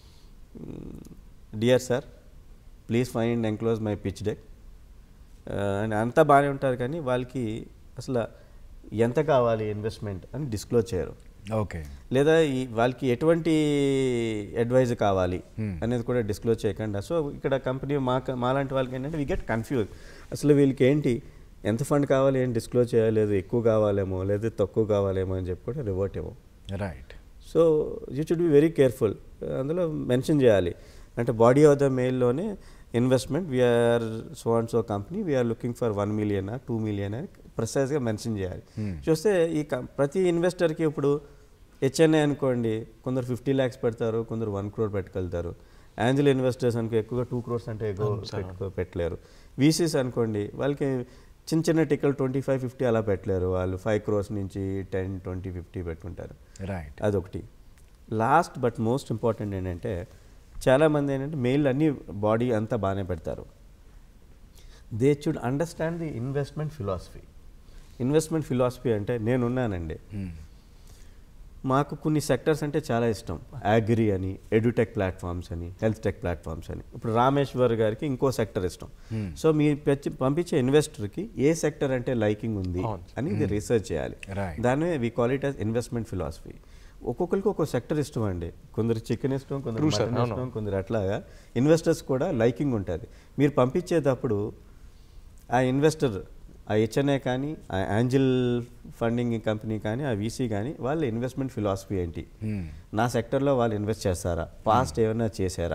dear sir please find enclose my pitch deck and అంతా బాగానే ఉంటారు కానీ వాళ్ళకి అసలు ఎంత కావాలి ఇన్వెస్ట్మెంట్ అని డిస్క్లోజ్ చేయరు ఓకే లేదా ఈ వాళ్ళకి ఎటువంటి అడ్వైజ్ కావాలి అనేది కూడా డిస్క్లోజ్ చేయకుండా సో ఇక్కడ కంపెనీ మా మాలాంటి వాళ్ళకి ఏంటంటే వీ గెట్ కన్ఫ్యూజ్ అసలు వీళ్ళకి ఏంటి ఎంత ఫండ్ కావాలి ఏం డిస్క్లోజ్ చేయలేదు ఎక్కువ కావాలేమో లేదా తక్కువ కావాలేమో అని చెప్పి కూడా రివర్ట్ ఇవ్వం right so you should be very careful అందులో మెన్షన్ చేయాలి అంటే బాడీ ఆఫ్ ద మెయిల్లోనే investment we are so and so company we are looking for one million two million అని ప్రిసైజ్గా మెన్షన్ చేయాలి చూస్తే ఈ కం- ప్రతి ఇన్వెస్టర్కి ఇప్పుడు హెచ్ఎన్ఐ అనుకోండి కొందరు ఫిఫ్టీ ల్యాక్స్ పెడతారు కొందరు వన్ క్రోర్ పెట్టుకెళ్తారు యాంజల్ ఇన్వెస్టర్స్ అనుకో ఎక్కువగా టూ క్రోర్స్ అంటే ఎక్కువ పెట్టుకో పెట్టలేరు వీసీస్ అనుకోండి వాళ్ళకి చిన్న చిన్న టికెల్ ట్వంటీ ఫైవ్ ఫిఫ్టీ అలా పెట్టలేరు వాళ్ళు ఫైవ్ క్రోర్స్ నుంచి టెన్ ట్వంటీ ఫిఫ్టీ పెట్టుకుంటారు రైట్ అదొకటి లాస్ట్ బట్ మోస్ట్ ఇంపార్టెంట్ ఏంటంటే చాలామంది ఏంటంటే మెయిల్ అన్ని బాడీ అంతా బాగానే పెడతారు they should understand the investment philosophy investment philosophy అంటే నేనున్నానండి మాకు కొన్ని సెక్టర్స్ అంటే చాలా ఇష్టం అగ్రి అని ఎడ్యుటెక్ ప్లాట్ఫామ్స్ అని హెల్త్ టెక్ ప్లాట్ఫామ్స్ అని ఇప్పుడు రామేశ్వర్ గారికి ఇంకో సెక్టర్ ఇష్టం సో మీరు పెచ్చి- పంపించే ఇన్వెస్టర్కి ఏ సెక్టర్ అంటే లైకింగ్ ఉంది అని ఇది రీసెర్చ్ చేయాలి Right. దాన్ని we call it as investment philosophy ఒక్కొక్కరికి ఒక్కో సెక్టర్ ఇష్టం అండి కొందరు చికెన్ ఇష్టం కొందరు True, sir. మటన్ అవును. ఇష్టం కొందరు అట్లాగా ఇన్వెస్టర్స్ కూడా లైకింగ్ ఉంటుంది మీరు పంపించేటప్పుడు ఆ ఇన్వెస్టర్ ఆ హెచ్ఎన్ఏ కానీ ఆ యాంజిల్ ఫండింగ్ కంపెనీ కానీ ఆ వీసీ కానీ వాళ్ళ ఇన్వెస్ట్మెంట్ ఫిలాసఫీ ఏంటి నా సెక్టర్లో వాళ్ళు ఇన్వెస్ట్ చేస్తారా పాస్ట్ ఏమైనా చేశారా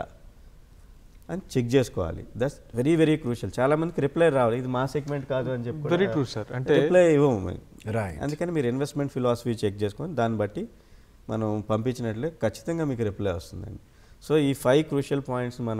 అని చెక్ చేసుకోవాలి దట్స్ వెరీ వెరీ క్రూషియల్ చాలా మందికి రిప్లై రావాలి ఇది మా సెగ్మెంట్ కాదు అని చెప్పి Very true, sir. అంటే- రిప్లై ఇవ్వము మేము. Right. అందుకని మీరు ఇన్వెస్ట్మెంట్ ఫిలాసఫీ చెక్ చేసుకొని దాన్ని బట్టి మనం పంపించినట్లే ఖచ్చితంగా మీకు రిప్లై వస్తుందండి సో ఈ ఫైవ్ క్రూషియల్ పాయింట్స్ మన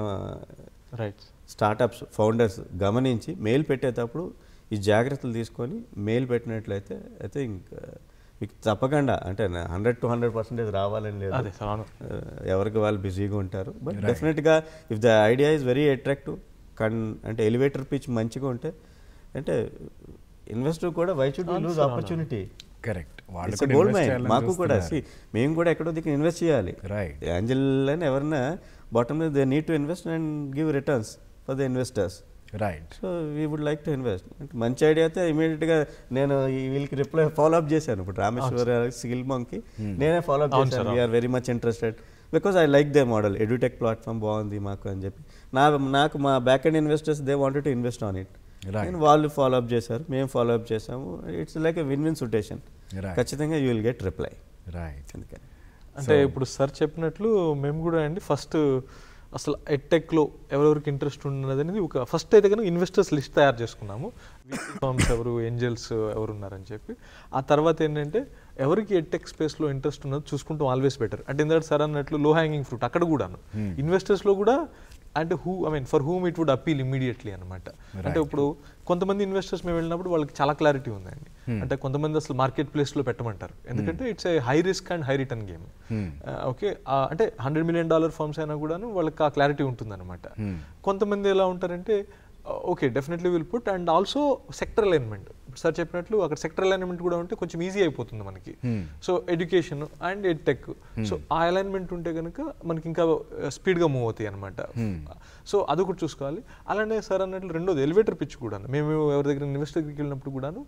రైట్ స్టార్టప్స్ ఫౌండర్స్ గమనించి మెయిల్ పెట్టేటప్పుడు ఈ జాగ్రత్తలు తీసుకొని మెయిల్ పెట్టినట్లయితే అయితే ఇంకా మీకు తప్పకుండా అంటే హండ్రెడ్ టు హండ్రెడ్ పర్సెంటేజ్ రావాలని లేదు అదే సార్ అవును Uh, ఎవరికి వాళ్ళు బిజీగా ఉంటారు బట్ డెఫినెట్గా if the idea is very attractive can అంటే ఎలివేటర్ పిచ్ మంచిగా ఉంటే అంటే ఇన్వెస్టర్ కూడా why should lose opportunity correct వాళ్ళు ఇట్స్ కూడా గోల్డ్ invest మైన్ చేయాలని మాకు కూడా చూస్తున్నారు. see, మేము కూడా ఎక్కడో దిక్కు ఇన్వెస్ట్ చేయాలి Right. యాంజల్ అని ఎవరైనా bottom they need to invest and give returns for the investors right so we would like to invest అంటే మంచి ఐడియా అయితే ఇమీడియట్గా నేను ఈ వీళ్ళకి రిప్లై ఫాలో అప్ చేశాను ఇప్పుడు రామేశ్వర సిగిల్ మంకి నేనే ఫాలో అప్ అవును చేశాను sir, we are very much interested because I like they model edtech platform బాగుంది మాకు అని చెప్పి నా నాకు మా back and investors they wanted to invest on it Right. నేను వాళ్ళు ఫాలో అప్ చేశారు మేము ఫాలో అప్ చేసాము it's like a win win situation Right. ఖచ్చితంగా you will get reply right అందుకని అంటే ఇప్పుడు సార్ చెప్పినట్లు మేము కూడా అండి ఫస్ట్ అసలు ఎట్టెక్లో ఎవరెవరికి ఇంట్రెస్ట్ ఉన్నది అనేది ఒక ఫస్ట్ అయితే కనుక ఇన్వెస్టర్స్ లిస్ట్ తయారు చేసుకున్నాము ఫార్మ్స్ ఎవరు ఏంజల్స్ ఎవరు ఉన్నారని చెప్పి ఆ తర్వాత ఏంటంటే ఎవరికి ఎట్టెక్ స్పేస్లో ఇంట్రెస్ట్ ఉన్నది చూసుకుంటాం ఆల్వేస్ బెటర్ అంటే ఎందుకంటే సార్ అన్నట్లు లో హ్యాంగింగ్ ఫ్రూట్ అక్కడ కూడాను ఇన్వెస్టర్స్లో కూడా అంటే who I mean for whom it would appeal immediately అనమాట అంటే ఇప్పుడు కొంతమంది ఇన్వెస్టర్స్ మేము వెళ్ళినప్పుడు వాళ్ళకి చాలా క్లారిటీ ఉందండి అంటే కొంతమంది అసలు మార్కెట్ ప్లేస్లో పెట్టమంటారు ఎందుకంటే it's a high risk and high return game okay అంటే హండ్రెడ్ మిలియన్ డాలర్ ఫార్మ్స్ అయినా కూడాను వాళ్ళకి ఆ క్లారిటీ ఉంటుందన్నమాట కొంతమంది ఎలా ఉంటారంటే okay definitely will put and also sector alignment sir చెప్పినట్లు అక్కడ సెక్టర్ అలైన్మెంట్ కూడా ఉంటే కొంచెం ఈజీ అయిపోతుంది మనకి so education and ed tech so ఆ అలైన్మెంట్ ఉంటే కనుక మనకి ఇంకా స్పీడ్గా మూవ్ అవుతాయి అనమాట సో అది కూడా చూసుకోవాలి అలానే సార్ అన్నట్లు రెండోది ఎలివేటర్ పిచ్ కూడా మేము ఎవరి దగ్గర ఇన్వెస్టర్ దగ్గరికి వెళ్ళినప్పుడు కూడాను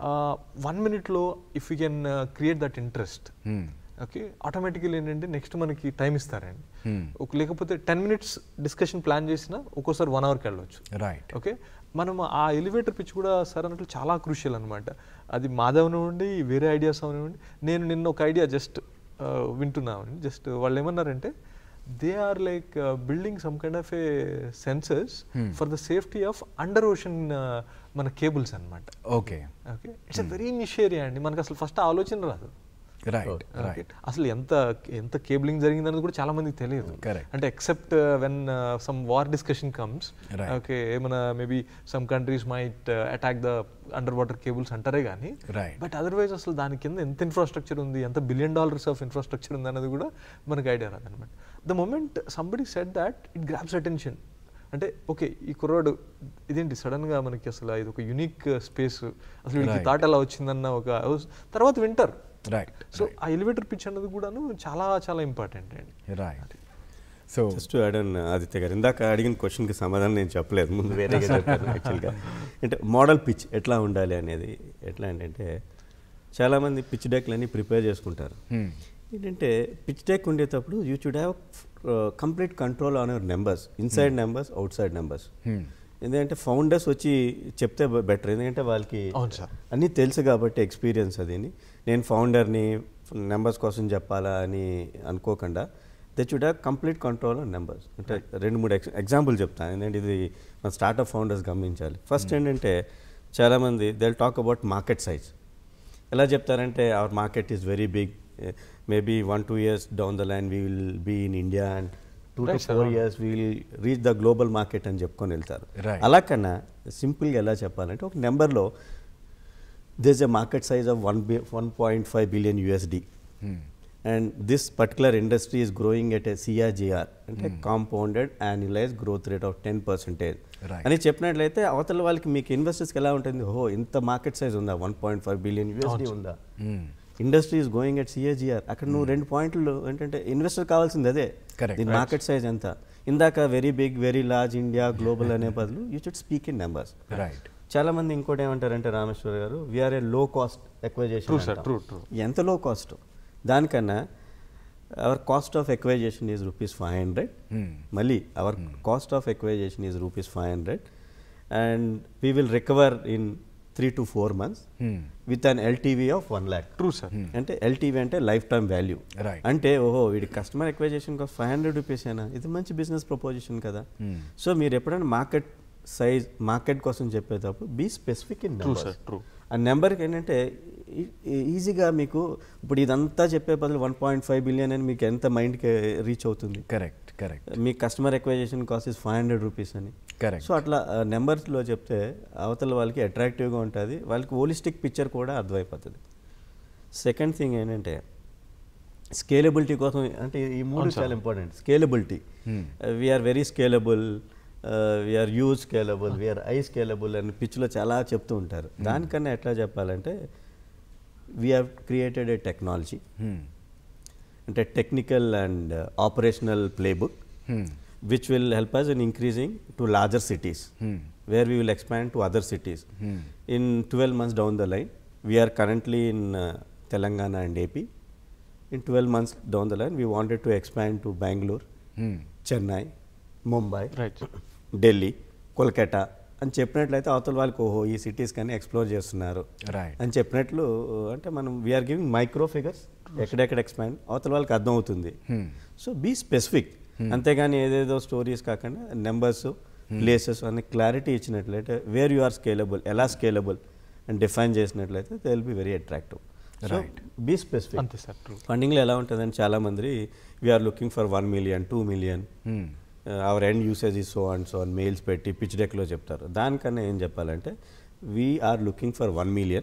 వన్ మినిట్లో if you can create that interest okay automatically ఏంటంటే నెక్స్ట్ మనకి టైం ఇస్తారండి ఒక లేకపోతే టెన్ మినిట్స్ డిస్కషన్ ప్లాన్ చేసినా ఒక్కోసారి వన్ అవర్కి వెళ్ళొచ్చు రైట్ ఓకే మనం ఆ ఎలివేటర్ పిచ్ కూడా సార్ అన్నట్లు చాలా క్రూషియల్ అనమాట అది మాధవనివ్వండి వేరే ఐడియాస్ అవనివ్వండి నేను నిన్న ఒక ఐడియా జస్ట్ వింటున్నాను జస్ట్ వాళ్ళు ఏమన్నారంటే they are like building some kind of a sensors for the safety of under ocean మన కేబుల్స్ అనమాట okay okay it's a very niche area అండి మనకు అసలు ఫస్ట్ ఆలోచన రాదు Right, Okay. right. అసలు ఎంత ఎంత కేబులింగ్ జరిగిందనేది కూడా చాలా మందికి తెలియదు Correct. అంటే except when some war discussion comes Right. Okay ఏమైనా maybe some countries might attack the under water cables అంటారే కానీ Right. బట్ అదర్వైజ్ అసలు దాని కింద ఎంత ఇన్ఫ్రాస్ట్రక్చర్ ఉంది ఎంత బిలియన్ డాలర్స్ ఆఫ్ ఇన్ఫ్రాస్ట్రక్చర్ ఉంది అనేది కూడా మనకు ఐడియా రాదనమాట the moment somebody said that it grabs attention అంటే ఓకే ఈ కుర్రాడు ఇదేంటి సడన్ గా మనకి అసలు ఇది ఒక యునిక్ స్పేస్ అసలు వీడికి Right. థాట్ ఎలా వచ్చిందన్న ఒక తర్వాత వింటర్ రైట్ సో ఆ ఎలివేటర్ పిచ్ అన్నది కూడాను చాలా చాలా ఇంపార్టెంట్ అండి రైట్ సో జస్ట్ అడన్ ఆదిత్య గారు ఇందాక అడిగిన క్వశ్చన్కి సమాధానం నేను చెప్పలేదు ముందు వేరేగా చెప్పాను యాక్చువల్గా అంటే మోడల్ పిచ్ ఎట్లా ఉండాలి అనేది ఎట్లా అంటే చాలామంది పిచ్ డెక్లన్నీ ప్రిపేర్ చేసుకుంటారు ఏంటంటే పిచ్ డెక్ ఉండేటప్పుడు you should have complete control on your numbers inside numbers outside numbers ఎందుకంటే ఫౌండర్స్ వచ్చి చెప్తే బెటర్ ఎందుకంటే వాళ్ళకి అవును సార్ అన్నీ తెలుసు కాబట్టి ఎక్స్పీరియన్స్ అదిని నేను ఫౌండర్ని నెంబర్స్ కోసం చెప్పాలా అని అనుకోకుండా they should have complete control on numbers అంటే రెండు మూడు ఎక్స్ ఎగ్జాంపుల్ చెప్తాను ఎందుకంటే ఇది మన స్టార్ట్అప్ ఫౌండర్స్ గమనించాలి ఫస్ట్ ఏంటంటే చాలామంది they talk about market size ఎలా చెప్తారంటే our market is very big maybe one two years down the line we will be in India and two to Right, sir. Four years we will reach the global market అని చెప్పుకొని వెళ్తారు Right. అలా కన్నా సింపుల్గా ఎలా చెప్పాలంటే ఒక నెంబర్లో this a market size of one B one point five billion USD and this particular industry is growing at a CAGR అంటే compounded annualized growth rate of ten percentage Right. అని చెప్పినట్లయితే అవతల వాళ్ళకి మీకు ఇన్వెస్టర్స్కి ఎలా ఉంటుంది ఓహో ఇంత మార్కెట్ సైజ్ ఉందా one point five billion USD ఉందా industry is going at CAGR అక్కడ నువ్వు రెండు పాయింట్లు ఏంటంటే ఇన్వెస్టర్ కావాల్సింది అదే Correct. దీని మార్కెట్ సైజ్ ఎంత ఇందాక very big very large India global అనే బదులు you should speak in numbers right చాలా మంది ఇంకోటి ఏమంటారంటే రామేశ్వర్ గారు we are a low cost acquisition True, sir. True, true. ఎంత లో కాస్ట్ దానికన్నా our cost of acquisition is rupees five hundred మళ్ళీ our cost of acquisition is rupees five hundred and we will recover in three to four months with an LTV of one lakh true sir అంటే LTV అంటే lifetime value Right. అంటే ఓహో వీడి customer acquisition cost five hundred rupees అయినా ఇది మంచి business preposition కదా so మీరు ఎప్పుడైనా మార్కెట్ సైజ్ మార్కెట్ కోసం చెప్పేటప్పుడు be specific in True, sir, true. ఆ నెంబర్కి ఏంటంటే ఈ- ఈ- ఈజీగా మీకు ఇప్పుడు ఇదంతా చెప్పే బదులు వన్ పాయింట్ ఫైవ్ బిలియన్ అని మీకు ఎంత మైండ్కి రీచ్ అవుతుంది కరెక్ట్ కరెక్ట్ మీ customer acquisition cost is five hundred rupees అని Correct. సో అట్లా నెంబర్స్లో చెప్తే అవతల వాళ్ళకి అట్రాక్టివ్గా ఉంటుంది వాళ్ళకి హోలిస్టిక్ పిక్చర్ కూడా అర్థమైపోతుంది సెకండ్ థింగ్ ఏంటంటే స్కేలబిలిటీ కోసం అంటే ఈ మూడు చాలా important scalability we are very scalable we are use scalable we are I scalable అని పిచ్లో చాలా చెప్తూ ఉంటారు దానికన్నా ఎట్లా చెప్పాలంటే we have created a technology అంటే technical and operational playbook which will help us in increasing to larger cities where we will expand to other cities in twelve months down the line we are currently in Telangana and AP in twelve months down the line we wanted to expand to Bengaluru Chennai Mumbai right Delhi Kolkata అని చెప్పినట్లయితే అవతల వాళ్ళకి ఓహో ఈ cities కానీ explore చేస్తున్నారు Right. అని చెప్పినట్లు అంటే మనం వీఆర్ గివింగ్ మైక్రో ఫిగర్స్ ఎక్కడెక్కడ ఎక్స్పాండ్ అవతల వాళ్ళకి అర్థం అవుతుంది సో బీ స్పెసిఫిక్ అంతేగాని ఏదేదో స్టోరీస్ కాకుండా నెంబర్స్ ప్లేసెస్ అనే క్లారిటీ ఇచ్చినట్లయితే వేర్ యు ఆర్ స్కేలబుల్ ఎలా స్కేలబుల్ అని డిఫైన్ చేసినట్లయితే they will be very attractive so be specific అంతే సార్ ట్రూ ఫండింగ్లో ఎలా ఉంటుందని చాలా మంది we are looking for one million two million our end usage ఈ సో అండ్ సో అని మెయిల్స్ పెట్టి పిచ్ డెక్లో చెప్తారు దానికన్నా ఏం చెప్పాలంటే we are looking for one million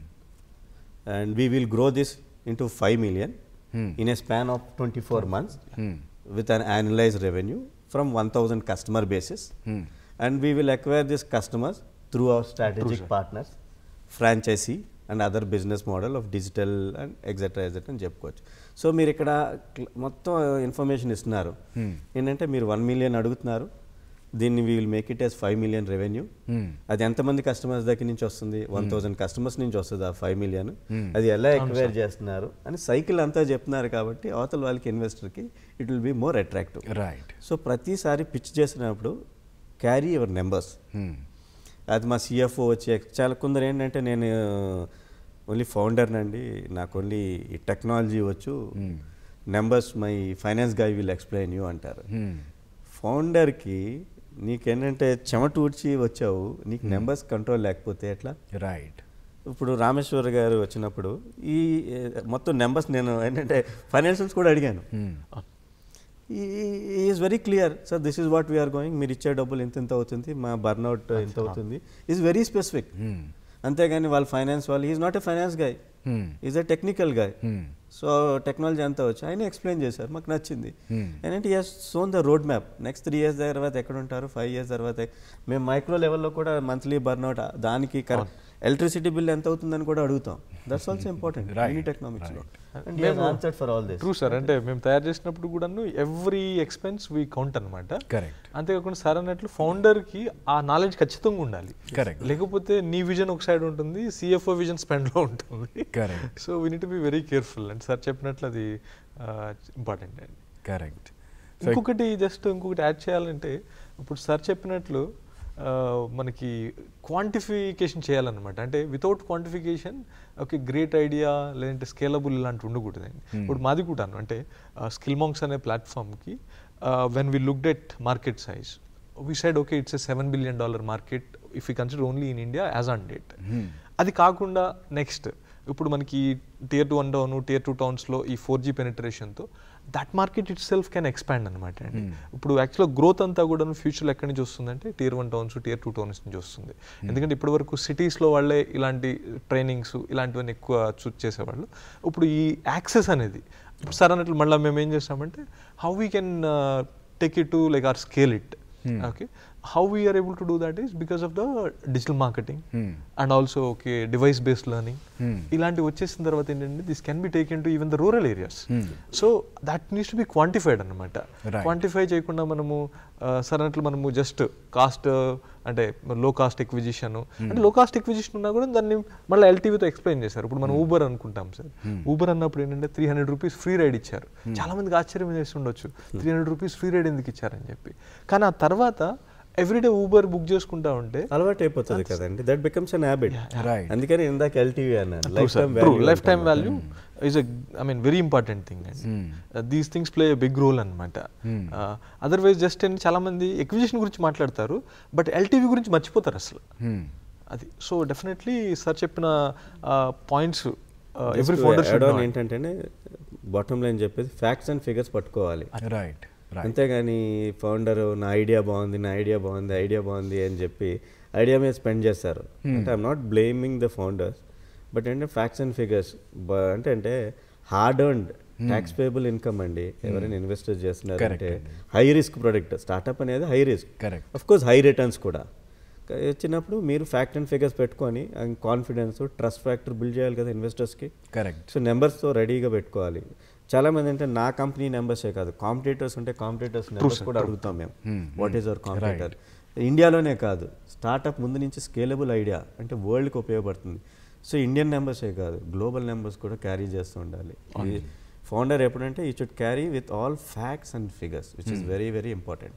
and we will grow this into five million in a span of twenty four months with an annualized revenue from one thousand customer basis and we will acquire this customers through our strategic partners franchisee and other business model of digital and etcetera etcetera అని చెప్పుకోవచ్చు so మీరు ఇక్కడ క్ల- మొత్తం information ఇస్తున్నారు ఏంటంటే మీరు one million అడుగుతున్నారు దీన్ని we will make it as five million revenue అది ఎంతమంది కస్టమర్స్ దగ్గర నుంచి వస్తుంది వన్ థౌసండ్ కస్టమర్స్ నుంచి వస్తుంది ఆ ఫైవ్ మిలియన్ అది ఎలా ఎక్వైర్ చేస్తున్నారు అని సైకిల్ అంతా చెప్తున్నారు కాబట్టి అవతల వాళ్ళకి ఇన్వెస్టర్కి it will be more attractive right so ప్రతిసారి పిచ్ చేసినప్పుడు క్యారీ యువర్ నెంబర్స్ అది మా సిఎఫ్ఓ వచ్చి ఎక్స్- చాలా కొందరు ఏంటంటే నేను ఓన్లీ ఫౌండర్ నండి నాకు ఓన్లీ ఈ టెక్నాలజీ వచ్చు numbers my finance guy will explain you అంటారు ఫౌండర్కి నీకేంటంటే చెమట ఊడ్చి వచ్చావు నీకు నెంబర్స్ కంట్రోల్ లేకపోతే ఎట్లా రైట్ ఇప్పుడు రామేశ్వర్ గారు వచ్చినప్పుడు ఈ ఏ, మొత్తం నెంబర్స్ నేను ఏంటంటే ఫైనాన్షియల్స్ కూడా అడిగాను is very clear sir this is what we are going మీరు ఇచ్చే డబ్బులు ఇంత ఇంత అవుతుంది మా బర్న్అవుట్ ఇంత అవుతుంది ఈజ్ వెరీ స్పెసిఫిక్ అంతేగాని వాళ్ళ ఫైనాన్స్ వాళ్ళు is not a finance guy is a technical guy so technology అంతా వచ్చి ఆయన ఎక్స్ప్లెయిన్ చేశారు మాకు నచ్చింది ఏంటంటే as shown the road map next three years తర్వాత ఎక్కడ ఉంటారు ఫైవ్ ఇయర్స్ తర్వాత ఎక్- మేము మైక్రో లెవెల్లో కూడా మంత్లీ బర్న్అవుట్ దానికి ఎలక్ట్రిసిటీ బిల్ ఎంత అవుతుందని కూడా అడుగుతాం that's also important Right, unit ఎకనామిక్స్లో మేము- మేము answered for all this true sir అంటే మేము తయారు చేసినప్పుడు కూడాను ఎవ్రీ ఎక్స్పెన్స్ వీ కౌంట్ అనమాట కరెక్ట్ అంతేకాకుండా సార్ అన్నట్లు ఫౌండర్ కి ఆ నాలెడ్జ్ ఖచ్చితంగా ఉండాలి Correct. లేకపోతే నీ విజన్ ఒక సైడ్ ఉంటుంది సిఎఫ్ఓ విజన్ స్పెండ్ లో ఉంటుంది Correct. So we need be very careful and sir చెప్పినట్లు అది ఇంపార్టెంట్ అండి కరెక్ట్ ఇంకొకటి జస్ట్ ఇంకొకటి యాడ్ చేయాలంటే ఇప్పుడు సార్ చెప్పినట్లు ఆ, మనకి క్వాంటిఫికేషన్ చేయాలన్నమాట అంటే without quantification okay great idea లేదంటే స్కేలబుల్ ఇలాంటి ఉండకూడదండి ఇప్పుడు మాది కూడాను అంటే స్కిల్ మాంక్స్ అనే ప్లాట్ఫామ్కి when we looked at market size we said okay it's a seven billion dollar market if you consider only in India as on date అది కాకుండా నెక్స్ట్ ఇప్పుడు మనకి tier two one town tier two టౌన్స్లో ఈ four G పెనిట్రేషన్తో that market itself can expand అనమాట అండి ఇప్పుడు యాక్చువల్గా గ్రోత్ అంతా కూడా ఫ్యూచర్లో ఎక్కడి నుంచి వస్తుందంటే tier one towns tier two towns నుంచి వస్తుంది ఎందుకంటే ఇప్పటి వరకు సిటీస్లో వాళ్ళే ఇలాంటి ట్రైనింగ్స్ ఇలాంటివన్నీ ఎక్కువ చూస్ చేసేవాళ్ళు ఇప్పుడు ఈ యాక్సెస్ అనేది ఇప్పుడు సార్ అన్నట్లు మళ్ళీ మేము ఏం చేస్తామంటే how we can take it to like or scale it okay how we are able to do that is because of the digital marketing and also okay device based learning ఇలాంటివి వచ్చేసిన తర్వాత ఏంటంటే this can be taken to even the rural areas so that needs to be quantified అనమాట Right. Quantify చేయకుండా మనము sir అన్నట్లు మనము just cost అంటే లో కాస్ట్ ఎక్విజిషన్ అంటే లో కాస్ట్ ఎక్విజిషన్ ఉన్నా కూడా దాన్ని మళ్ళీ ఎల్టీవీతో ఎక్స్ప్లెయిన్ చేశారు ఇప్పుడు మనం ఊబర్ అనుకుంటాం సార్ ఊబర్ అన్నప్పుడు ఏంటంటే three hundred rupees free ride ఇచ్చారు చాలా మందికి ఆశ్చర్యం వేసి ఉండొచ్చు three hundred rupees free ride ఎందుకు ఇచ్చారని చెప్పి కానీ ఆ తర్వాత ఎవ్రీడే ఊబర్ బుక్ చేసుకుంటా ఉంటే అలవాటు అయిపోతుంది కదండి that becomes an habit right అందుకని ఇందాక ఎల్టీవీ అన్నాను life time life time value is I mean very important thing అండి these things play big role అనమాట అదర్వైజ్ జస్ట్ ఏంటి చాలా మంది ఎక్విజిషన్ గురించి మాట్లాడతారు బట్ ఎల్టీవీ గురించి మర్చిపోతారు అసలు అది సో డెఫినెట్లీ సార్ చెప్పిన పాయింట్స్ ఎవ్రీ ఫౌండర్ ఆన్ ఏంటంటే బాటమ్ లైన్ చెప్పేది ఫ్యాక్ట్స్ అండ్ ఫిగర్స్ పట్టుకోవాలి రైట్ రైట్ అంతేగాని ఫౌండర్ నా ఐడియా బాగుంది నా ఐడియా బాగుంది ఐడియా బాగుంది అని చెప్పి ఐడియా మీద స్పెండ్ చేస్తారు అంటే I'm not blaming the founders but అంటే ఫ్యాక్ట్స్ అండ్ ఫిగర్స్ అంటే అంటే hard and tax payable income అండి ఎవరైనా ఇన్వెస్టర్ చేస్తున్నారు Correct అంటే హై రిస్క్ ప్రొడక్ట్ స్టార్ట్అప్ అనేది high risk Correct. Of course high returns కూడా క- వచ్చినప్పుడు మీరు ఫ్యాక్ట్ అండ్ ఫిగర్స్ పెట్టుకొని కాన్ఫిడెన్స్ ట్రస్ట్ ఫ్యాక్టర్ బిల్డ్ చేయాలి కదా ఇన్వెస్టర్స్కి కరెక్ట్ సో నెంబర్స్తో రెడీగా పెట్టుకోవాలి చాలా మంది అంటే నా కంపెనీ నెంబర్సే కాదు కాంపిటేటర్స్ ఉంటే కాంపిటేటర్స్ నెంబర్స్ కూడా అడుగుతాం మేము వాట్ ఈస్ అవర్ కాంపిటేటర్ ఇండియాలోనే కాదు స్టార్ట్అప్ ముందు నుంచి స్కేలబుల్ ఐడియా అంటే వరల్డ్కి ఉపయోగపడుతుంది సో ఇండియన్ నెంబర్సే కాదు గ్లోబల్ నెంబర్స్ కూడా క్యారీ చేస్తూ ఉండాలి ఫౌండర్ ఎప్పుడంటే he should carry with all facts and figures which is very very important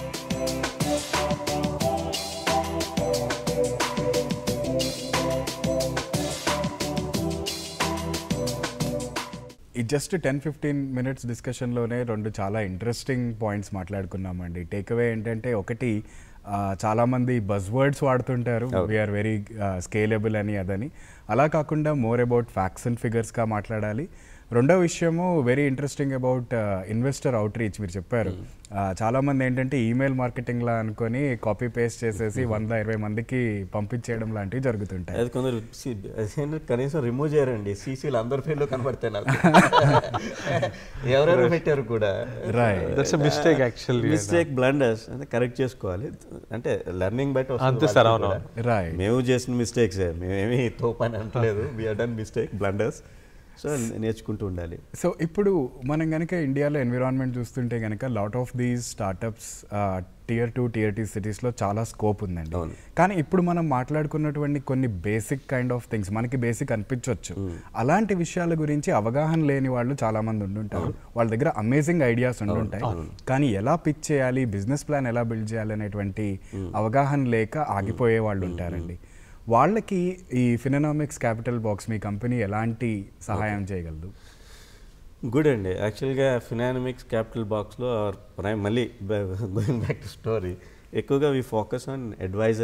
ఈ జస్ట్ టెన్ ఫిఫ్టీన్ మినిట్స్ డిస్కషన్లోనే రెండు చాలా ఇంట్రెస్టింగ్ పాయింట్స్ మాట్లాడుకున్నామండి టేక్ అవే ఏంటంటే ఒకటి ఆ, చాలామంది బజ్ వర్డ్స్ వాడుతుంటారు వీఆర్ వెరీ స్కేలబుల్ అని అదని అలా కాకుండా మోర్ అబౌట్ ఫ్యాక్ట్స్ అండ్ ఫిగర్స్గా మాట్లాడాలి రెండో విషయము very interesting about investor outreach మీరు చెప్పారు ఆ, చాలా మంది ఏంటంటే ఈమెయిల్ మార్కెటింగ్ లా అనుకొని కాపీ పేస్ట్ చేసేసి వంద ఇరవై మందికి పంపించేయడం లాంటివి జరుగుతుంటాయి అది కొందరు సి- అదేంటి కనీసం రిమూవ్ చేయరండి సీసీలు అందరి పేర్లు కనబడతాయి నాకు ఎవరెవరు పెట్టారు కూడా right that's mistake actually mistake blunders అంటే కరెక్ట్ చేసుకోవాలి అంటే లెర్నింగ్ బయట వస్తుంది అంతే సార్, వాళ్ళకి అవును, కూడా. రైట్ మేము చేసిన మిస్టేక్స్ మేమేమి తోపని అంటలేదు we're done mistake blunders so నేర్చుకుంటూ ఉండాలి సో ఇప్పుడు మనం కనుక ఇండియాలో ఎన్విరాన్మెంట్ చూస్తుంటే కనుక lot of these startups tier two tier టీ సిటీస్లో చాలా స్కోప్ ఉందండి అవును. కానీ ఇప్పుడు మనం మాట్లాడుకున్నటువంటి కొన్ని బేసిక్ కైండ్ ఆఫ్ థింగ్స్ మనకి బేసిక్ అనిపించవచ్చు అలాంటి విషయాల గురించి అవగాహన లేని వాళ్ళు చాలా మంది ఉండుంటారు వాళ్ళ దగ్గర అమేజింగ్ ఐడియాస్ ఉండుంటాయి కానీ ఎలా పిచ్ చేయాలి బిజినెస్ ప్లాన్ ఎలా బిల్డ్ చేయాలి అనేటువంటి అవగాహన లేక ఆగిపోయే వాళ్ళు ఉంటారండి వాళ్ళకి ఈ ఫిననామిక్స్ క్యాపిటల్ బాక్స్ మీ కంపెనీ ఎలాంటి సహాయం చేయగలదు గుడ్ అండి యాక్చువల్గా ఫినామిక్స్ క్యాపిటల్ బాక్స్లో మళ్ళీ గోయింగ్ బ్యాక్ టు స్టోరీ ఎక్కువగా we focus on advisory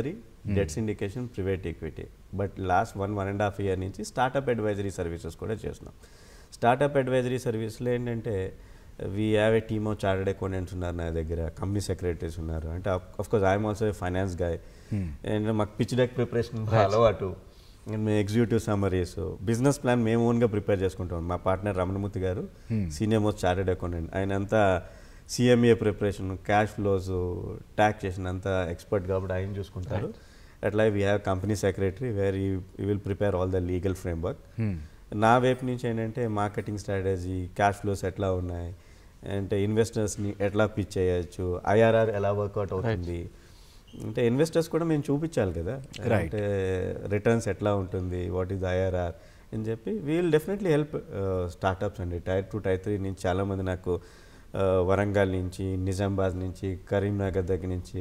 debt syndication private equity but last one one and half year నుంచి స్టార్టప్ అడ్వైజరీ సర్వీసెస్ కూడా చేస్తున్నాం స్టార్టప్ అడ్వైజరీ సర్వీస్లో ఏంటంటే we have a team of chartered accountants ఉన్నారు నా దగ్గర company secretaries ఉన్నారు అంటే of course I'm also finance guy and మాకు పిచ్ డెక్ ప్రిపరేషన్ అలవాటు అండ్ మేము ఎగ్జిక్యూటివ్ సమ్మరీస్ బిజినెస్ ప్లాన్ మేము ఓన్గా ప్రిపేర్ చేసుకుంటాం మా పార్ట్నర్ రమణమూర్తి గారు సీనియర్ మోస్ట్ చార్టెడ్ అకౌంటెంట్ ఆయన అంతా CMA preparation cash flows tax చేసిన అంతా ఎక్స్పర్ట్ కాబట్టి ఆయన చూసుకుంటారు అట్లా we have company secretary where you will prepare all the legal framework నా వైపు నుంచి ఏంటంటే మార్కెటింగ్ స్ట్రాటజీ క్యాష్ ఫ్లోస్ ఎట్లా ఉన్నాయి అంటే ఇన్వెస్టర్స్ని ఎట్లా పిచ్ చేయొచ్చు ఐఆర్ఆర్ ఎలా వర్కౌట్ అవుతుంది అంటే ఇన్వెస్టర్స్ కూడా మేము చూపించాలి కదా అంటే రిటర్న్స్ ఎట్లా ఉంటుంది వాట్ ఈస్ ఐఆర్ఆర్ అని చెప్పి వీల్ డెఫినెట్లీ హెల్ప్ స్టార్టప్స్ అండి టైర్ టూ టైర్ త్రీ నుంచి చాలామంది నాకు ఆ, వరంగల్ నుంచి నిజామాబాద్ నుంచి కరీంనగర్ దగ్గర నుంచి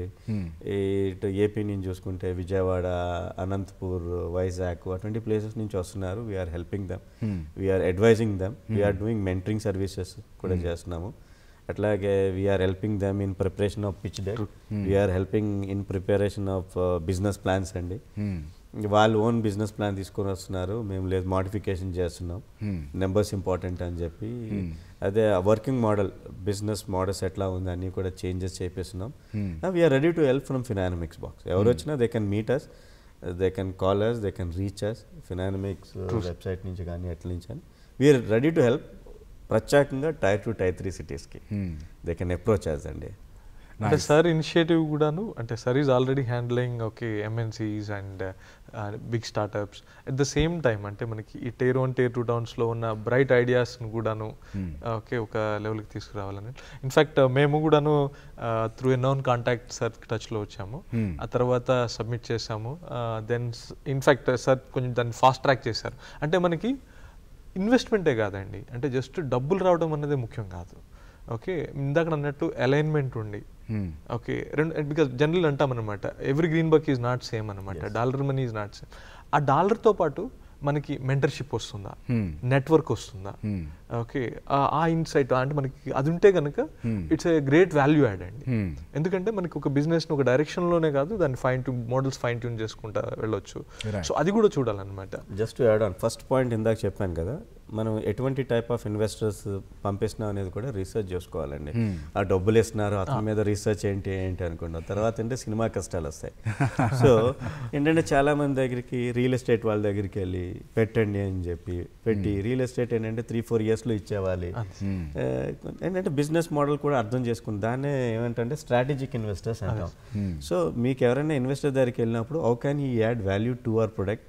ఇటు ఏపీ నుంచి చూసుకుంటే విజయవాడ అనంతపూర్ వైజాగ్ అటువంటి ప్లేసెస్ నుంచి వస్తున్నారు we're helping them we're advising them we're doing mentoring services కూడా చేస్తున్నాము అట్లాగే we're helping them in preparation of pitch deck we're helping in preparation of business plans అండి వాళ్ళు ఓన్ బిజినెస్ ప్లాన్ తీసుకొని వస్తున్నారు మేము లేదు మాడిఫికేషన్ చేస్తున్నాం నెంబర్స్ ఇంపార్టెంట్ అని చెప్పి అదే వర్కింగ్ మోడల్ బిజినెస్ మోడల్స్ ఎట్లా ఉంది అన్నీ కూడా చేంజెస్ చేపిస్తున్నాం we're ready to help from Finanomics box ఎవరు వచ్చినా they can meet us they can call us they can reach us Finanomics website నుంచి కానీ ఎట్ల నుంచి అని వీఆర్ రెడీ టు హెల్ప్ ప్రత్యేకంగా టైర్ టు టైర్ త్రీ సిటీస్కి దే కెన్ అప్రోచ్ అస్ అండి అంటే సార్ ఇనిషియేటివ్ కూడాను అంటే sir is already handling okay MNCs and big startups at the same time అంటే మనకి ఈ టేర్ వన్ టేర్ టూ టౌన్స్లో ఉన్న బ్రైట్ ఐడియాస్ను కూడాను ఓకే ఒక లెవెల్కి తీసుకురావాలని ఇన్ఫ్యాక్ట్ మేము కూడాను through a known contact sir టచ్లో వచ్చాము ఆ తర్వాత సబ్మిట్ చేసాము దెన్ ఇన్ఫ్యాక్ట్ సార్ కొంచెం దాన్ని ఫాస్ట్ ట్రాక్ చేశారు అంటే మనకి ఇన్వెస్ట్మెంటే కాదండి అంటే జస్ట్ డబ్బులు రావడం అనేది ముఖ్యం కాదు ఓకే ఇందాక అన్నట్టు అలైన్మెంట్ ఉండి ఓకే రెండు బికాస్ జనరల్ అంటాం అనమాట every green buck is not same అనమాట dollar money is not same ఆ డాలర్తో పాటు మనకి మెంటర్షిప్ వస్తుందా నెట్వర్క్ వస్తుందా ఓకే ఆ ఇన్సైట్ అంటే మనకి అది ఉంటే కనుక it's a great value add అండి ఎందుకంటే మనకి ఒక బిజినెస్ ఒక డైరెక్షన్ లోనే కాదు దాన్ని fine tune models fine tune చేసుకుంటా వెళ్ళొచ్చు సో అది కూడా చూడాలన్నమాట just add on first point ఇందాక చెప్పాను కదా మనం ఎటువంటి టైప్ ఆఫ్ ఇన్వెస్టర్స్ పంపిస్తున్నాం అనేది కూడా రీసెర్చ్ చేసుకోవాలండి ఆ డబ్బులు ఇస్తున్నారు అతని మీద రీసెర్చ్ ఏంటి ఏంటి అనుకున్నాం తర్వాత అంటే సినిమా కష్టాలు వస్తాయి సో ఏంటంటే చాలా మంది దగ్గరికి రియల్ ఎస్టేట్ వాళ్ళ దగ్గరికి వెళ్ళి పెట్టండి అని చెప్పి పెట్టి రియల్ ఎస్టేట్ ఏంటంటే త్రీ ఫోర్ ఇయర్స్లో ఇచ్చేవాలి ఆ, ఏంటంటే బిజినెస్ మోడల్ కూడా అర్థం చేసుకుని దాన్నే ఏమంటే స్ట్రాటజిక్ ఇన్వెస్టర్స్ అంటాం సో మీకు ఎవరైనా ఇన్వెస్టర్ దగ్గరికి వెళ్ళినప్పుడు how can he add value to our product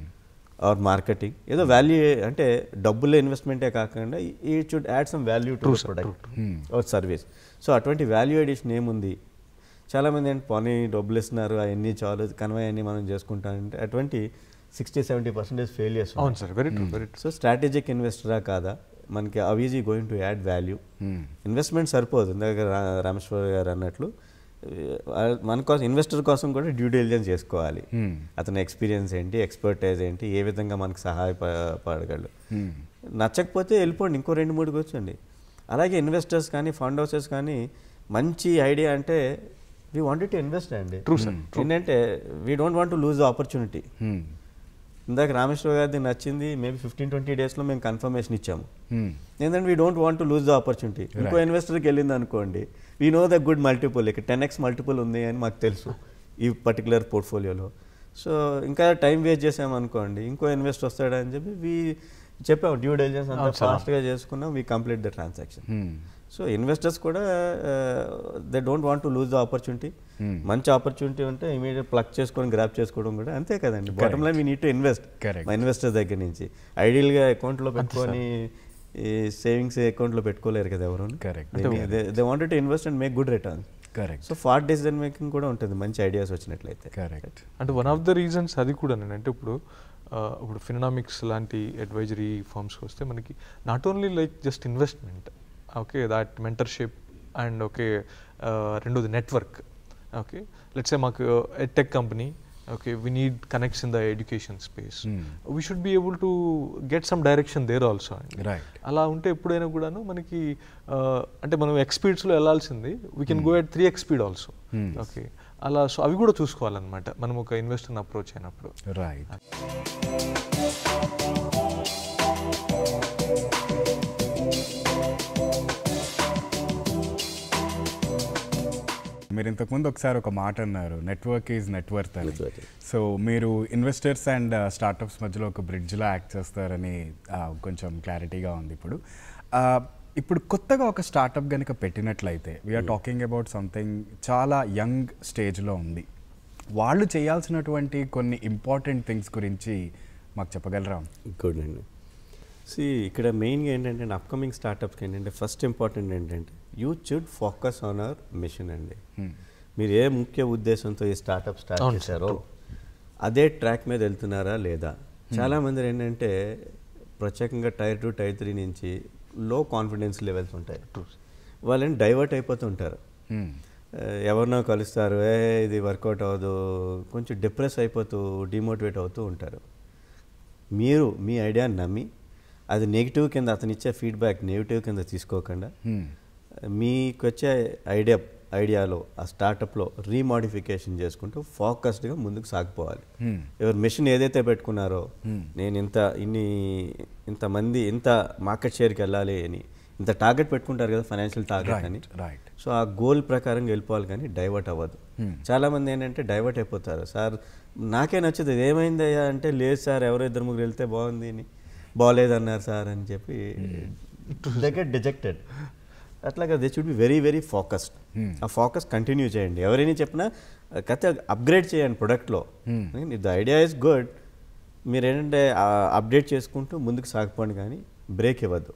or marketing ఏదో వాల్యూ అంటే డబ్బుల్లో ఇన్వెస్ట్మెంటే కాకుండా he should add some value to product or service so అటువంటి వాల్యూ ఎడిషన్ ఏముంది చాలామంది ఏంటి పోనీ డబ్బులు ఇస్తున్నారు అవన్నీ చాలు కన్వే అన్ని మనం చేసుకుంటామంటే అటువంటి సిక్స్టీ సెవెంటీ పర్సెంటేజ్ ఫెయిలియర్స్ అవును sir very true very so strategic ఇన్వెస్టరా కాదా మనకి అవ్ ఈజీ going to add value investment సరిపోదు ఇందాక రా- రామేశ్వర్ గారు అన్నట్లు ఆ, మన కోసం ఇన్వెస్టర్ కోసం కూడా డ్యూ డెలిజెన్స్ చేసుకోవాలి అతని ఎక్స్పీరియన్స్ ఏంటి ఎక్స్పర్టైజ్ ఏంటి ఏ విధంగా మనకు సహాయపడగలడు నచ్చకపోతే వెళ్ళిపోండి ఇంకో రెండు మూడు కూర్చోండి అలాగే ఇన్వెస్టర్స్ కానీ ఫండ్ హౌసెస్ కానీ మంచి ఐడియా అంటే వీ వాంటెడ్ టు ఇన్వెస్ట్ అండి True, sir. ఏంటంటే we don't want to lose the opportunity ఇందాక రామేశ్వర గారిది నచ్చింది మేబీ ఫిఫ్టీన్ ట్వంటీ డేస్లో మేము కన్ఫర్మేషన్ ఇచ్చాము ఏంటంటే we don't want to lose the opportunity ఇంకో ఇన్వెస్టర్కి వెళ్ళింది అనుకోండి we know the good multiple ఇక టెన్ ఎక్స్ మల్టిపుల్ ఉంది అని మాకు తెలుసు ఈ పర్టికులర్ పోర్ట్ఫోలియోలో సో ఇంకా టైం వేస్ట్ చేసామనుకోండి ఇంకో ఇన్వెస్టర్ వస్తాడని చెప్పి వీ చెప్పాము డ్యూ డెలిజెన్స్ అంతా ఫాస్ట్గా చేసుకున్నాం we complete the transaction so investors కూడా they don't want to lose the opportunity మంచి ఆపర్చునిటీ ఉంటే ఇమీడియట్ ప్లక్ చేసుకొని గ్రాప్ చేసుకోవడం కూడా అంతే కదండి bottom line we need to invest Correct. మా ఇన్వెస్టర్ దగ్గర నుంచి ఐడియల్గా అకౌంట్లో పెట్టుకొని ఈ సేవింగ్స్ అకౌంట్లో పెట్టుకోలేరు కదా ఎవరు Correct. They wanted to invest and make good return correct so fast decision making కూడా ఉంటుంది మంచి ఐడియాస్ వచ్చినట్లయితే కరెక్ట్ అంటే వన్ ఆఫ్ ద రీజన్స్ అది కూడా అంటే ఇప్పుడు ఆ, ఇప్పుడు ఫినామిక్స్ లాంటి అడ్వైజరీ ఫర్మ్స్కి వస్తే మనకి not only like just investment okay that mentorship and okay రెండోది నెట్వర్క్ ఓకే లెట్సే మాకు tech company okay we need connects in the education space we should be able to get some direction there also అండి right అలా ఉంటే ఎప్పుడైనా కూడాను మనకి ఆ, అంటే మనం ఎక్స్ స్పీడ్స్లో వెళ్ళాల్సింది we can go at three x speed also okay అలా సో అవి కూడా చూసుకోవాలన్నమాట మనం ఒక ఇన్వెస్టర్ని అప్రోచ్ అయినప్పుడు రైట్ మీరు ఇంతకుముందు ఒకసారి ఒక మాట అన్నారు నెట్వర్క్ ఈజ్ నెట్వర్క్ అని Network. సో మీరు ఇన్వెస్టర్స్ అండ్ స్టార్టప్స్ మధ్యలో ఒక బ్రిడ్జ్లా యాక్ట్ చేస్తారని ఆ, కొంచెం క్లారిటీగా ఉంది ఇప్పుడు ఆ, ఇప్పుడు కొత్తగా ఒక స్టార్టప్ కనుక పెట్టినట్లయితే వీఆర్ టాకింగ్ అబౌట్ సంథింగ్ చాలా యంగ్ స్టేజ్లో ఉంది వాళ్ళు చేయాల్సినటువంటి కొన్ని ఇంపార్టెంట్ థింగ్స్ గురించి మాకు చెప్పగలరా గుడ్ అండి సి ఇక్కడ మెయిన్గా ఏంటంటే అప్కమింగ్ స్టార్టప్స్కి ఏంటంటే ఫస్ట్ ఇంపార్టెంట్ ఏంటంటే you should focus on our mission అండి మీరు ఏ ముఖ్య ఉద్దేశంతో ఈ స్టార్టప్ స్టార్ట్ అవును సార్, చేశారో అదే ట్రాక్ మీద వెళ్తున్నారా లేదా చాలామంది ఏంటంటే ప్రత్యేకంగా టైర్ టూ టైర్ త్రీ నుంచి లో కాన్ఫిడెన్స్ లెవెల్స్ ఉంటాయి వాళ్ళని డైవర్ట్ అయిపోతూ ఉంటారు Hmm. ఆ, ఎవరినో కలుస్తారు ఏ ఇది వర్కౌట్ అవ్వదు కొంచెం డిప్రెస్ అయిపోతూ డిమోటివేట్ అవుతూ ఉంటారు మీరు మీ ఐడియాని నమ్మి అది నెగిటివ్ కింద అతను ఇచ్చే ఫీడ్బ్యాక్ నెగిటివ్ కింద తీసుకోకుండా Hmm. మీకు వచ్చే ఐడియా ఐడియాలో ఆ స్టార్టప్లో రీమాడిఫికేషన్ చేసుకుంటూ ఫోకస్డ్గా ముందుకు సాగిపోవాలి Hmm. ఎవరు మెషిన్ ఏదైతే పెట్టుకున్నారో నేను ఇంత ఇన్ని ఇంతమంది ఇంత మార్కెట్ షేర్కి వెళ్ళాలి అని ఇంత టార్గెట్ పెట్టుకుంటారు కదా ఫైనాన్షియల్ టార్గెట్ అని రైట్ రైట్ సో ఆ గోల్ ప్రకారం వెళ్ళిపోవాలి కానీ డైవర్ట్ అవ్వదు చాలామంది ఏంటంటే డైవర్ట్ అయిపోతారు సార్ నాకే నచ్చదు ఇది ఏమైందయ్యా అంటే లేదు సార్ ఎవరో ఇద్దరు ముగ్గురు వెళ్తే బాగుంది అని బాగాలేదన్నారు సార్ అని చెప్పి దగ్గర డిజెక్టెడ్ అట్లాగా they should be very very focused ఆ ఫోకస్ కంటిన్యూ చేయండి ఎవరైనా చెప్పినా కథ అప్గ్రేడ్ చేయండి ప్రొడక్ట్లో ద ఐడియా ఇస్ గుడ్ మీరు ఏంటంటే అప్డేట్ చేసుకుంటూ ముందుకు సాగిపోండి కానీ బ్రేక్ ఇవ్వద్దు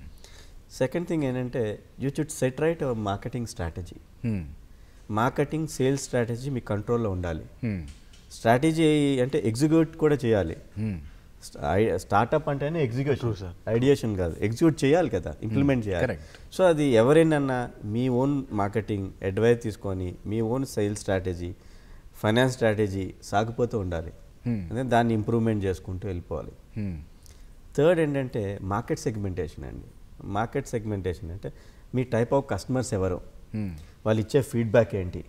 సెకండ్ థింగ్ ఏంటంటే you should set right our marketing strategy marketing sales strategy మీ కంట్రోల్లో ఉండాలి స్ట్రాటజీ అంటే ఎగ్జిక్యూట్ కూడా చేయాలి స్టార్ట్అప్ అంటేనే ఎగ్జిక్యూషన్ ఐడియేషన్ కాదు ఎగ్జిక్యూట్ చేయాలి కదా ఇంప్లిమెంట్ చేయాలి Correct. సో అది ఎవరైనా మీ ఓన్ మార్కెటింగ్ అడ్వైస్ తీసుకొని మీ own sales strategy finance strategy సాగిపోతూ ఉండాలి అదే దాన్ని ఇంప్రూవ్మెంట్ చేసుకుంటూ వెళ్ళిపోవాలి థర్డ్ ఏంటంటే మార్కెట్ సెగ్మెంటేషన్ అండి మార్కెట్ సెగ్మెంటేషన్ అంటే మీ టైప్ ఆఫ్ కస్టమర్స్ ఎవరు వాళ్ళు ఇచ్చే ఫీడ్బ్యాక్ ఏంటి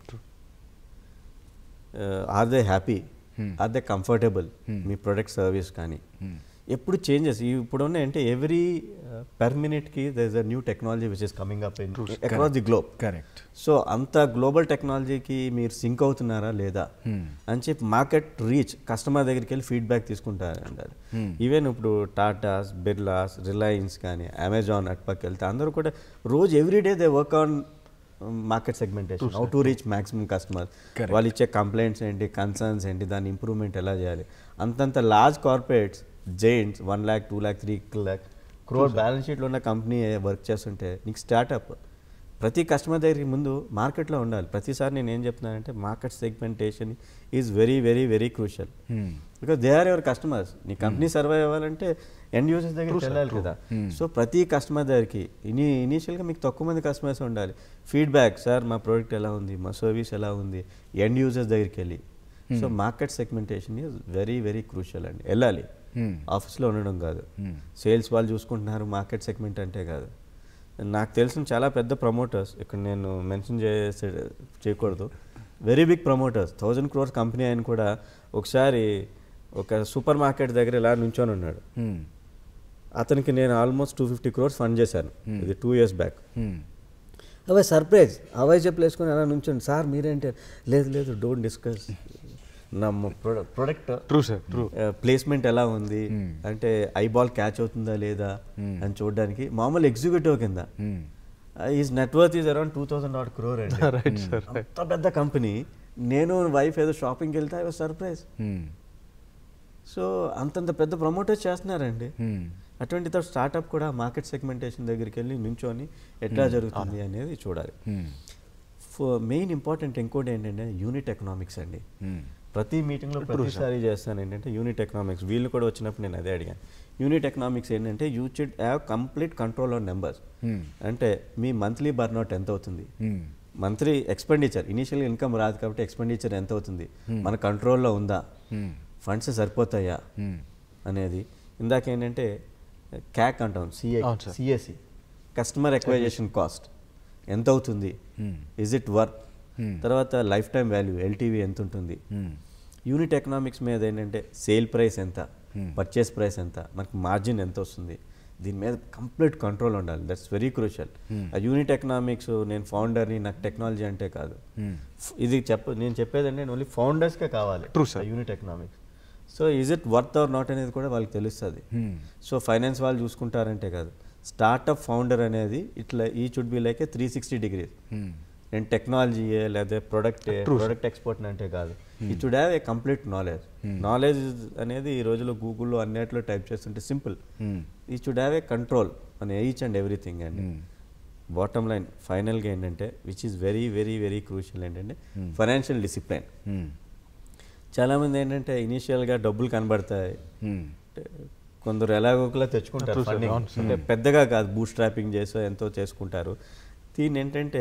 are they happy are they comfortable మీ ప్రొడక్ట్ సర్వీస్ కానీ ఎప్పుడు చేంజెస్ ఇప్పుడు అంటే ఎవ్రీ పర్ మినిట్కి there is a new technology which is coming up in across the globe correct so అంత గ్లోబల్ టెక్నాలజీకి మీరు సింక్ అవుతున్నారా లేదా అని చెప్పి మార్కెట్ రీచ్ కస్టమర్ దగ్గరికి వెళ్ళి ఫీడ్బ్యాక్ తీసుకుంటారు అంటారు ఈవెన్ ఇప్పుడు టాటాస్ బిర్లాస్ రిలయన్స్ కానీ అమెజాన్ అటుపక్క వెళ్తే అందరూ కూడా రోజు everyday they work on market segmentation how to reach maximum customer వాళ్ళు ఇచ్చే కంప్లైంట్స్ ఏంటి కన్సర్న్స్ ఏంటి దాని ఇంప్రూవ్మెంట్ ఎలా చేయాలి అంతంత large corporates giants one lakh two lakh three lakh crore balance షీట్లో ఉన్న కంపెనీ వర్క్ చేస్తుంటే నీకు స్టార్టప్ ప్రతి కస్టమర్ దగ్గరికి ముందు మార్కెట్లో ఉండాలి ప్రతిసారి నేను ఏం చెప్తున్నానంటే market segmentation is very very very crucial because they are your customers నీ కంపెనీ సర్వైవ్ అవ్వాలంటే ఎండ్ యూజర్స్ దగ్గరికి వెళ్ళాలి కదా సో ప్రతి కస్టమర్ దగ్గరికి ఇని ఇనీషియల్గా మీకు తక్కువ మంది కస్టమర్స్ ఉండాలి ఫీడ్బ్యాక్ సార్ మా ప్రోడక్ట్ ఎలా ఉంది మా సర్వీస్ ఎలా ఉంది ఎండ్ యూజర్స్ దగ్గరికి వెళ్ళి so market segmentation is very very crucial అండి వెళ్ళాలి ఆఫీస్లో ఉండడం కాదు సేల్స్ వాళ్ళు చూసుకుంటున్నారు మార్కెట్ సెగ్మెంట్ అంటే కాదు నాకు తెలిసిన చాలా పెద్ద ప్రమోటర్స్ ఇక్కడ నేను మెన్షన్ చేసే చేయకూడదు very big promoters thousand crores company ఆయన కూడా ఒకసారి ఒక సూపర్ మార్కెట్ దగ్గర ఇలా నుంచొని ఉన్నాడు అతనికి నేను almost two fifty crores fund చేశాను ఇది టూ ఇయర్స్ బ్యాక్ అవే సర్ప్రైజ్ అవే చెప్పు వేసుకొని అలా నుంచోండి సార్ మీరేంటే లేదు లేదు డోంట్ డిస్కస్ నా product true sir true placement ఎలా ఉంది అంటే ఐ బాల్ క్యాచ్ అవుతుందా లేదా అని చూడడానికి మామూలు ఎగ్జిక్యూటివ్ కింద is net worth is around two thousand eight crore right sir అంత పెద్ద కంపెనీ నేను వైఫ్ ఏదో షాపింగ్కి వెళ్తే ఐ వాజ్ సర్ప్రైజ్ సో అంతంత పెద్ద ప్రమోటర్స్ చేస్తున్నారండి అటువంటి స్టార్టప్ కూడా మార్కెట్ సెగ్మెంటేషన్ దగ్గరికి వెళ్ళి నుంచొని ఎట్లా జరుగుతుంది అనేది చూడాలి మెయిన్ ఇంపార్టెంట్ ఇంకోటి ఏంటంటే యూనిట్ ఎకనామిక్స్ అండి ప్రతి మీటింగ్లో ప్రతిసారి చేస్తాను ఏంటంటే యూనిట్ ఎకనామిక్స్ వీళ్ళు కూడా వచ్చినప్పుడు నేను అదే అడిగాను యూనిట్ ఎకనామిక్స్ ఏంటంటే you should have complete control on numbers అంటే మీ మంత్లీ బర్న్అవుట్ ఎంత అవుతుంది మంత్లీ ఎక్స్పెండిచర్ ఇనీషియల్ ఇన్కమ్ రాదు కాబట్టి ఎక్స్పెండిచర్ ఎంత అవుతుంది మన కంట్రోల్లో ఉందా ఫండ్స్ సరిపోతాయా అనేది ఇందాక ఏంటంటే క్యాక్ అంటాం సిఏ అవును sir. CAC customer acquisition cost ఎంత అవుతుంది ఇజ్ ఇట్ వర్క్ తర్వాత లైఫ్ టైం వాల్యూ ఎల్టీవీ ఎంత ఉంటుంది యూనిట్ ఎకనామిక్స్ మీద ఏంటంటే సేల్ ప్రైస్ ఎంత పర్చేస్ ప్రైస్ ఎంత మనకి మార్జిన్ ఎంత వస్తుంది దీని మీద కంప్లీట్ కంట్రోల్ ఉండాలి దట్స్ వెరీ క్రూషియల్ ఆ యూనిట్ ఎకనామిక్స్ నేను ఫౌండర్ని నాకు టెక్నాలజీ అంటే కాదు ఫ్- ఇది చెప్ప నేను చెప్పేది అంటే ఓన్లీ ఫౌండర్స్కే కావాలి True, sir. Unit economics so is it worth or not అనేది కూడా వాళ్ళకి తెలుస్తుంది సో ఫైనాన్స్ వాళ్ళు చూసుకుంటారంటే కాదు స్టార్టప్ ఫౌండర్ అనేది ఇట్లా he should be like a three sixty degrees నేను టెక్నాలజీయే లేదా ప్రొడక్ట్ ప్రొడక్ట్ ఎక్స్పోర్ట్ అంటే కాదు he should have a complete knowledge knowledge అనేది ఈ రోజుల్లో గూగుల్లో అన్నిట్లో టైప్ చేస్తుంటే simple he should have a control అని ఈచ్ అండ్ ఎవ్రీథింగ్ అండి బాటమ్ లైన్ ఫైనల్గా ఏంటంటే which is very very very crucial ఏంటంటే ఫైనాన్షియల్ డిసిప్లైన్ చాలామంది ఏంటంటే ఇనీషియల్గా డబ్బులు కనబడతాయి అంటే కొందరు ఎలాగోకలా తెచ్చుకుంటారు True, sir. funding. అవును, sir. అంటే పెద్దగా కాదు బూట్ స్ట్రాపింగ్ చేసో ఎంతో చేసుకుంటారు దీన్ని ఏంటంటే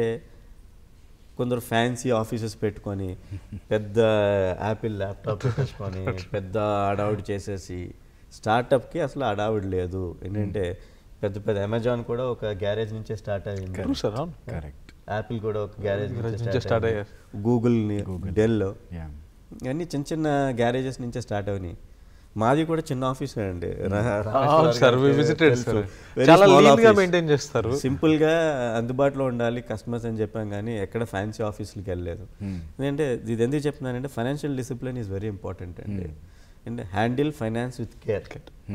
కొందరు ఫ్యాన్సీ ఆఫీసెస్ పెట్టుకొని పెద్ద యాపిల్ ల్యాప్టాప్ పెట్టేసుకొని పెద్ద అడావుడి చేసేసి స్టార్టప్కి అసలు అడావుడి లేదు ఏంటంటే పెద్ద పెద్ద అమెజాన్ కూడా ఒక గ్యారేజ్ నుంచే స్టార్ట్ అయింది True, sir. అవును. కరెక్ట్ యాపిల్ కూడా ఒక గ్యారేజ్ Garage నుంచే నుంచే స్టార్ట్ start అయ్యారు గూగుల్ డెల్ యా ఇవన్నీ చిన్న చిన్న గ్యారేజెస్ నుంచే స్టార్ట్ అయినాయి మాది కూడా చిన్న ఆఫీస్ అండి రా- అవును రామేశ్వర సార్, గారికి we visited, తెలుసు. sir. Very చాలా small lean గా office. maintain చేస్తారు. సింపుల్ గా అందుబాటులో ఉండాలి కస్టమర్స్ అని చెప్పాం కానీ ఎక్కడ ఫ్యాన్సీ ఆఫీసులకి వెళ్ళలేదు ఎందుకంటే ఇది ఎందుకు చెప్తున్నానంటే financial discipline is very important అండి అంటే హ్యాండిల్ ఫైనాన్స్ విత్ కేర్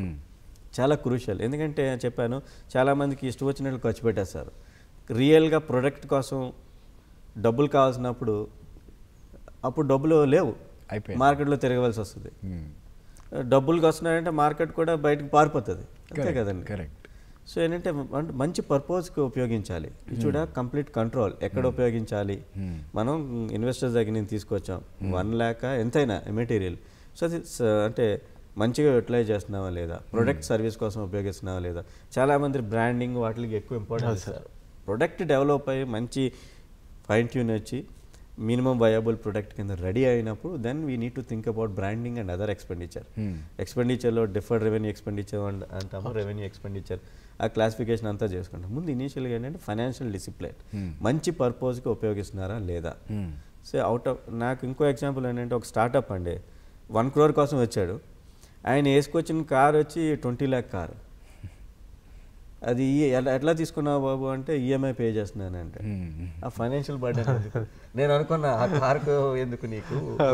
చాలా క్రూషియల్ ఎందుకంటే చెప్పాను చాలామందికి ఇష్టం వచ్చినట్లు ఖర్చు పెట్టేస్తారు రియల్గా ప్రొడక్ట్ కోసం డబ్బులు కావాల్సినప్పుడు అప్పుడు డబ్బులు లేవు అయిపోయింది. మార్కెట్లో తిరగవలసి వస్తుంది డబ్బులకి వస్తున్నాయంటే మార్కెట్ కూడా బయటకు పారిపోతుంది అంతే Correct, కదండి correct. సో ఏంటంటే అంటే మంచి పర్పస్కి ఉపయోగించాలి చూడ కంప్లీట్ కంట్రోల్ ఎక్కడ ఉపయోగించాలి మనం ఇన్వెస్టర్స్ దగ్గర నుంచి తీసుకొచ్చాం వన్ ల్యాక్ ఎంతైనా మెటీరియల్ సో అది స- అంటే మంచిగా యూటిలైజ్ చేస్తున్నావా లేదా ప్రొడక్ట్ సర్వీస్ కోసం ఉపయోగిస్తున్నావా లేదా చాలామంది బ్రాండింగ్ వాటికి ఎక్కువ ఇంపార్టెన్స్ ఇస్తారు ప్రొడక్ట్ డెవలప్ అయ్యి మంచి ఫైన్ ట్యూన్ వచ్చి మినిమం వయబుల్ ప్రొడక్ట్ కింద రెడీ అయినప్పుడు then we need to think about branding and other expenditure ఎక్స్పెండిచర్లో డిఫర్డ్ రెవెన్యూ ఎక్స్పెండిచర్ అంటాము రెవెన్యూ ఎక్స్పెండిచర్ ఆ క్లాసిఫికేషన్ అంతా చేసుకుంటాం ముందు ఇనీషియల్గా ఏంటంటే ఫైనాన్షియల్ డిసిప్లిన్ మంచి పర్పస్కి ఉపయోగిస్తున్నారా లేదా సో అవుట్ ఆఫ్ నాకు ఇంకో ఎగ్జాంపుల్ ఏంటంటే ఒక స్టార్టప్ అండి వన్ క్రోర్ కోసం వచ్చాడు ఆయన వేసుకొచ్చిన కార్ వచ్చి ట్వంటీ ల్యాక్ కార్ అది ఈ- ఎలా ఎట్లా తీసుకున్నావు బాబు అంటే ఈఎంఐ పే చేస్తున్నానంటే ఆ ఫైనాన్షియల్ బర్డెన్ నేను అనుకున్నా ఆ కార్కు ఎందుకు నీకు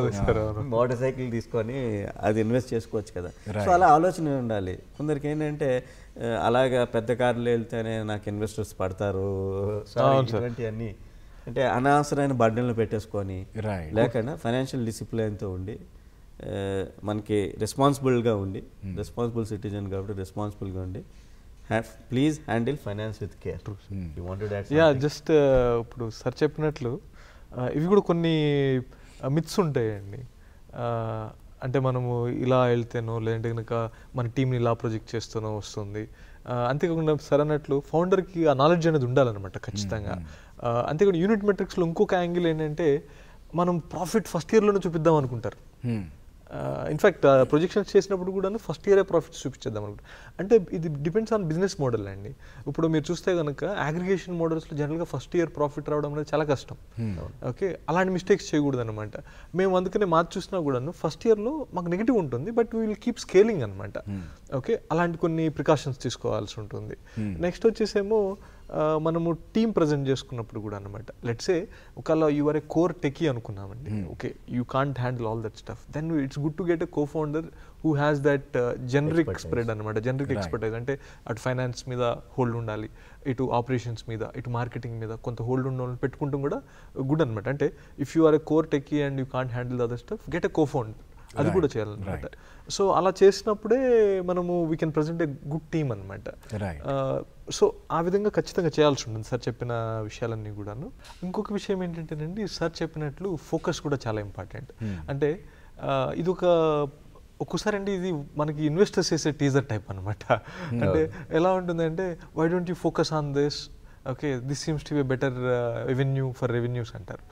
మోటార్ సైకిల్ తీసుకొని అది ఇన్వెస్ట్ చేసుకోవచ్చు కదా సో అలా ఆలోచన ఉండాలి కొందరికి ఏంటంటే ఆ, అలాగా పెద్ద కార్లు వెళ్తేనే నాకు ఇన్వెస్టర్స్ పడతారు Sorry, ఇటువంటివన్నీ అంటే అనవసరమైన బర్డెన్లు పెట్టేసుకొని Right. లేకుండా ఫైనాన్షియల్ డిసిప్లిన్తో ఉండి ఆ, మనకి రెస్పాన్సిబుల్గా ఉండి రెస్పాన్సిబుల్ సిటిజన్ కాబట్టి రెస్పాన్సిబుల్గా ఉండి please handle finance with care you want యా జస్ట్ ఇప్పుడు సార్ చెప్పినట్లు uh, ఇవి కూడా కొన్ని మిత్స్ ఉంటాయండి Uh, అంటే మనము ఇలా వెళ్తేనో లేదంటే కనుక మన టీంని ఇలా ప్రొజెక్ట్ చేస్తూనో వస్తుంది Uh, అంతేకాకుండా సార్ అన్నట్లు ఫౌండర్కి ఆ నాలెడ్జ్ అనేది ఉండాలన్నమాట ఖచ్చితంగా Uh, అంతేకాకుండా యూనిట్ మెట్రిక్స్లో ఇంకొక యాంగిల్ ఏంటంటే మనం ప్రాఫిట్ ఫస్ట్ ఇయర్లోనే చూపిద్దాం అనుకుంటారు ఇన్ఫాక్ట్ ప్రొజెక్షన్స్ చేసినప్పుడు కూడా ఫస్ట్ ఇయరే ప్రాఫిట్స్ చూపించేద్దాం అనుకుంటా అంటే ఇది డిపెండ్స్ ఆన్ బిజినెస్ మోడల్ అండి ఇప్పుడు మీరు చూస్తే కనుక అగ్రిగేషన్ మోడల్స్లో జనరల్గా ఫస్ట్ ఇయర్ ప్రాఫిట్ రావడం అనేది చాలా కష్టం ఓకే అలాంటి మిస్టేక్స్ చేయకూడదు అనమాట మేము అందుకనే మాది చూసినా కూడాను ఫస్ట్ ఇయర్లో మాకు నెగిటివ్ ఉంటుంది but we will keep scaling అనమాట ఓకే అలాంటి కొన్ని ప్రికాషన్స్ తీసుకోవాల్సి ఉంటుంది నెక్స్ట్ వచ్చేసేమో ఆ, మనము టీం ప్రజెంట్ చేసుకున్నప్పుడు కూడా అనమాట లెట్సే ఒకవేళ you are a core techie అనుకున్నామండి okay you can't handle all that stuff then it's good to get a co founder who has that generic spread అనమాట జనరిక్ ఎక్స్పర్టైజ్ అంటే అటు ఫైనాన్స్ మీద hold ఉండాలి ఇటు ఆపరేషన్స్ మీద ఇటు మార్కెటింగ్ మీద కొంత హోల్డ్ ఉన్న వాళ్ళని పెట్టుకుంటాం కూడా గుడ్ అనమాట అంటే if you are a core techie and you can't handle other stuff get a co found అది కూడా చేయాలన్నమాట సో అలా చేసినప్పుడే మనము we can present a good team అనమాట Right. సో ఆ విధంగా ఖచ్చితంగా చేయాల్సి ఉంటుంది సార్ చెప్పిన విషయాలన్నీ కూడాను ఇంకొక విషయం ఏంటంటేనండి సార్ చెప్పినట్లు ఫోకస్ కూడా చాలా ఇంపార్టెంట్ అంటే ఆ, ఇది ఒక ఒక్కోసారి అండి ఇది మనకి ఇన్వెస్టర్స్ చేసే టీజర్ టైప్ అనమాట అంటే ఎలా ఉంటుందంటే why don't you focus on this okay this seems to be better revenue for revenues అంటారు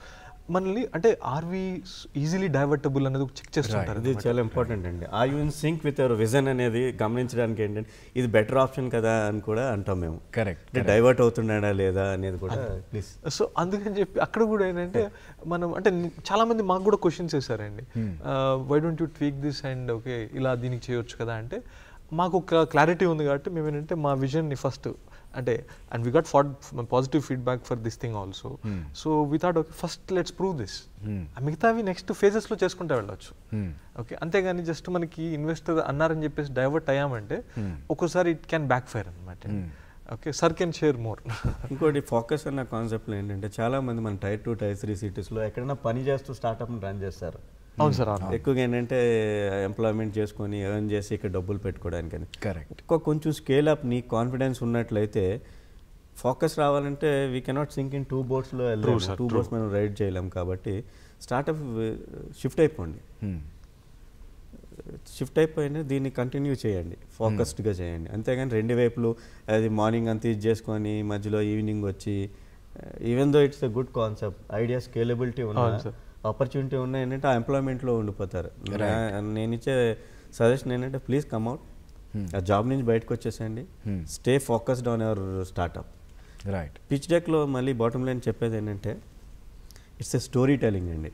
మనల్ని అంటే ఆర్వి ఈజీలీ డైవర్టబుల్ అనేది చెక్ చేస్తుంటారు ఇది చాలా ఇంపార్టెంట్ అండి are you in sync with your vision అనేది గమనించడానికి ఏంటంటే ఇది బెటర్ ఆప్షన్ కదా అని కూడా అంటాం మేము కరెక్ట్ అంటే డైవర్ట్ అవుతున్నాడా లేదా అనేది కూడా ప్లీజ్ సో అందుకని చెప్పి అక్కడ కూడా ఏంటంటే మనం అంటే ని- చాలా మంది మాకు కూడా క్వశ్చన్స్ వేసారండి why don't you tweak this and okay ఇలా దీనికి చేయొచ్చు కదా అంటే మాకు ఒక క్లారిటీ ఉంది కాబట్టి మేము ఏంటంటే మా విజన్ని ఫస్ట్ అంటే and we got far positive feedback for this thing also so without okay first let's prove this మిగతావి నెక్స్ట్ ఫేజెస్లో చేసుకుంటూ వెళ్ళొచ్చు ఓకే అంతేగాని జస్ట్ మనకి ఇన్వెస్టర్ అన్నారని చెప్పేసి డైవర్ట్ అయ్యామంటే ఒక్కోసారి ఇట్ క్యాన్ బ్యాక్ ఫైర్ అనమాట okay sir can share more ఇంకోటి ఫోకస్ అన్న కాన్సెప్ట్లో ఏంటంటే చాలా మంది మన టైర్ టూ టైర్ త్రీ సిటీస్లో ఎక్కడైనా పని చేస్తూ స్టార్ట్అప్ని రన్ చేస్తారు అవును సార్ అవును ఎక్కువగా ఏంటంటే ఎంప్లాయ్మెంట్ చేసుకొని ఎర్న్ చేసి ఇక్కడ డబ్బులు పెట్టుకోవడానికని కరెక్ట్ ఎక్కువ కొంచెం స్కేల్ అప్ నీ కాన్ఫిడెన్స్ ఉన్నట్లయితే ఫోకస్ రావాలంటే we cannot sink in two బోట్స్లో వెళ్ళాము sir, టూ బోట్స్ మనం రైడ్ చేయలేం కాబట్టి స్టార్ట్అప్ షిఫ్ట్ అయిపోండి షిఫ్ట్ అయిపోయింది దీన్ని కంటిన్యూ చేయండి ఫోకస్డ్గా చేయండి అంతేగాని రెండు వైపులు అది మార్నింగ్ అంతా ఇది చేసుకొని మధ్యలో ఈవినింగ్ వచ్చి even though it's a good concept idea scalability ఉన్న అవును sir. ఆపర్చునిటీ ఉన్న ఏంటంటే ఆ ఎంప్లాయ్మెంట్లో ఉండిపోతారు నా- నేను ఇచ్చే సజెషన్ ఏంటంటే ప్లీజ్ కమ్అవుట్ ఆ జాబ్ నుంచి బయటకు వచ్చేసేయండి stay focused on our startup right pitch డెక్లో మళ్ళీ బాటమ్ లైన్ చెప్పేది ఏంటంటే ఇట్స్ ఎ స్టోరీ టెలింగ్ అండి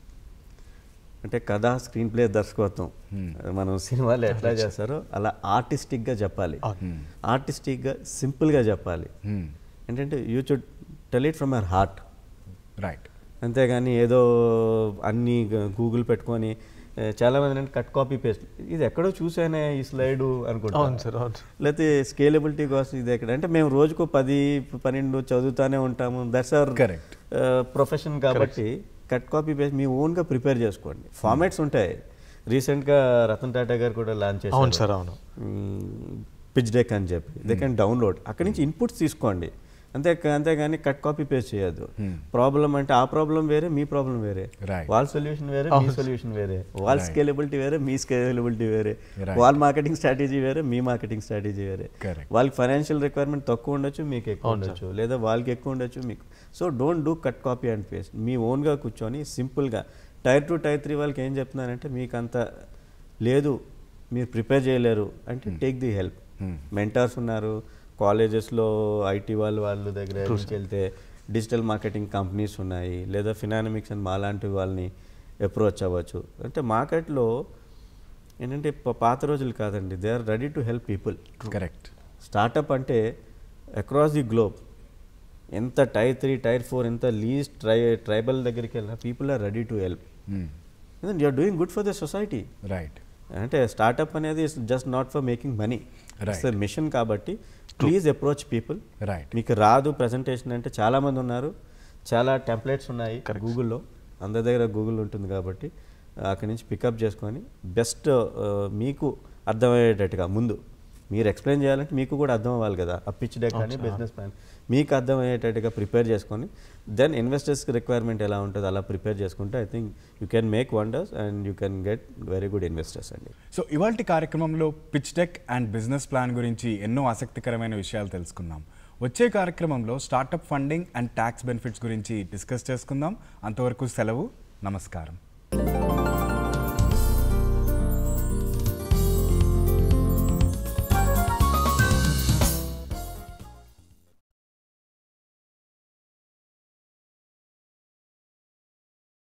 అంటే కథ స్క్రీన్ ప్లే దర్శకత్వం మనం సినిమాలు ఎట్లా చేస్తారో అలా ఆర్టిస్టిక్గా చెప్పాలి ఆర్టిస్టిక్గా సింపుల్గా చెప్పాలి ఏంటంటే you should tell it from our heart right అంతేగాని ఏదో అన్ని గూగుల్ పెట్టుకొని ఏ, చాలా మంది అంటే కట్ కాపీ పేస్ట్ ఇది ఎక్కడో చూసానే ఈ స్లైడ్ అనుకుంటా అవును సార్ అవును లేకపోతే స్కేలబిలిటీ కోసం ఇది ఎక్కడ అంటే మేము రోజుకు పది పన్నెండు చదువుతానే ఉంటాము దట్స్ అవర్ Correct. ప్రొఫెషన్ కాబట్టి కట్ కాపీ పేస్ట్ మీ ఓన్గా ప్రిపేర్ చేసుకోండి ఫార్మాట్స్ ఉంటాయి రీసెంట్గా రతన్ టాటా గారు కూడా లాంచ్ అవును చేశారు సార్ అవును పిచ్ డెక్ అని చెప్పి దే కెన్ డౌన్లోడ్ అక్కడి నుంచి ఇన్పుట్స్ తీసుకోండి అంతే అంతేగాని కట్ కాపీ పేస్ట్ చేయొద్దు ప్రాబ్లం అంటే ఆ ప్రాబ్లం వేరే మీ ప్రాబ్లం వేరే Right. వాళ్ళ సొల్యూషన్ వేరే మీ సొల్యూషన్ వేరే వాళ్ళ స్కేలబిలిటీ వేరే మీ స్కేలబిలిటీ వేరే Right. వాళ్ళ మార్కెటింగ్ స్ట్రాటజీ వేరే మీ మార్కెటింగ్ స్ట్రాటజీ వేరే Correct. వాళ్ళకి ఫైనాన్షియల్ రిక్వైర్మెంట్ తక్కువ ఉండొచ్చు మీకు ఎక్కువ ఉండొచ్చు లేదా వాళ్ళకి ఎక్కువ ఉండొచ్చు మీకు so don't do cut copy and paste మీ ఓన్గా కూర్చొని సింపుల్గా టైర్ టూ టైర్ త్రీ వాళ్ళకి ఏం చెప్తున్నానంటే మీకు అంత లేదు మీరు ప్రిపేర్ చేయలేరు అంటే టేక్ ది హెల్ప్ మెంటర్స్ ఉన్నారు కాలేజెస్లో ఐటీ వాళ్ళు వాళ్ళ దగ్గర నుంచి వెళ్తే డిజిటల్ మార్కెటింగ్ కంపెనీస్ ఉన్నాయి లేదా ఫినామిక్స్ అండ్ మాలాంటి వాళ్ళని అప్రోచ్ అవ్వచ్చు అంటే మార్కెట్లో ఏంటంటే ప- పాత రోజులు కాదండి they are ready to help people correct startup అంటే అక్రాస్ ది గ్లోబ్ ఎంత టైర్ త్రీ టైర్ ఫోర్ ఎంత లీస్ట్ ట్రై ట్రైబల్ దగ్గరికి వెళ్ళినా people are ready to help you're doing good for the society right అంటే స్టార్టప్ అనేది just not for making money Right. It's mission కాబట్టి please approach people right మీకు రాదు presentation అంటే చాలామంది ఉన్నారు చాలా టెంప్లెట్స్ ఉన్నాయి గూగుల్లో అందరి దగ్గర గూగుల్ ఉంటుంది కాబట్టి అక్కడి నుంచి పికప్ చేసుకొని బెస్ట్ మీకు అర్థమయ్యేటట్టుగా ముందు మీరు ఎక్స్ప్లెయిన్ చేయాలంటే మీకు కూడా అర్థం అవ్వాలి కదా ఆ పిచ్ డెక్ కానీ బిజినెస్ ప్లాన్ మీకు అర్థమయ్యేటట్టుగా ప్రిపేర్ చేసుకొని దెన్ ఇన్వెస్టర్స్కి రిక్వైర్మెంట్ ఎలా ఉంటుందో అలా ప్రిపేర్ చేసుకుంటే I think you can make wonders and you can get very good investors అండి సో ఇవాల్టి కార్యక్రమంలో pitch deck and business plan గురించి ఎన్నో ఆసక్తికరమైన విషయాలు తెలుసుకున్నాం వచ్చే కార్యక్రమంలో startup funding and tax benefits గురించి డిస్కస్ చేసుకుందాం అంతవరకు సెలవు నమస్కారం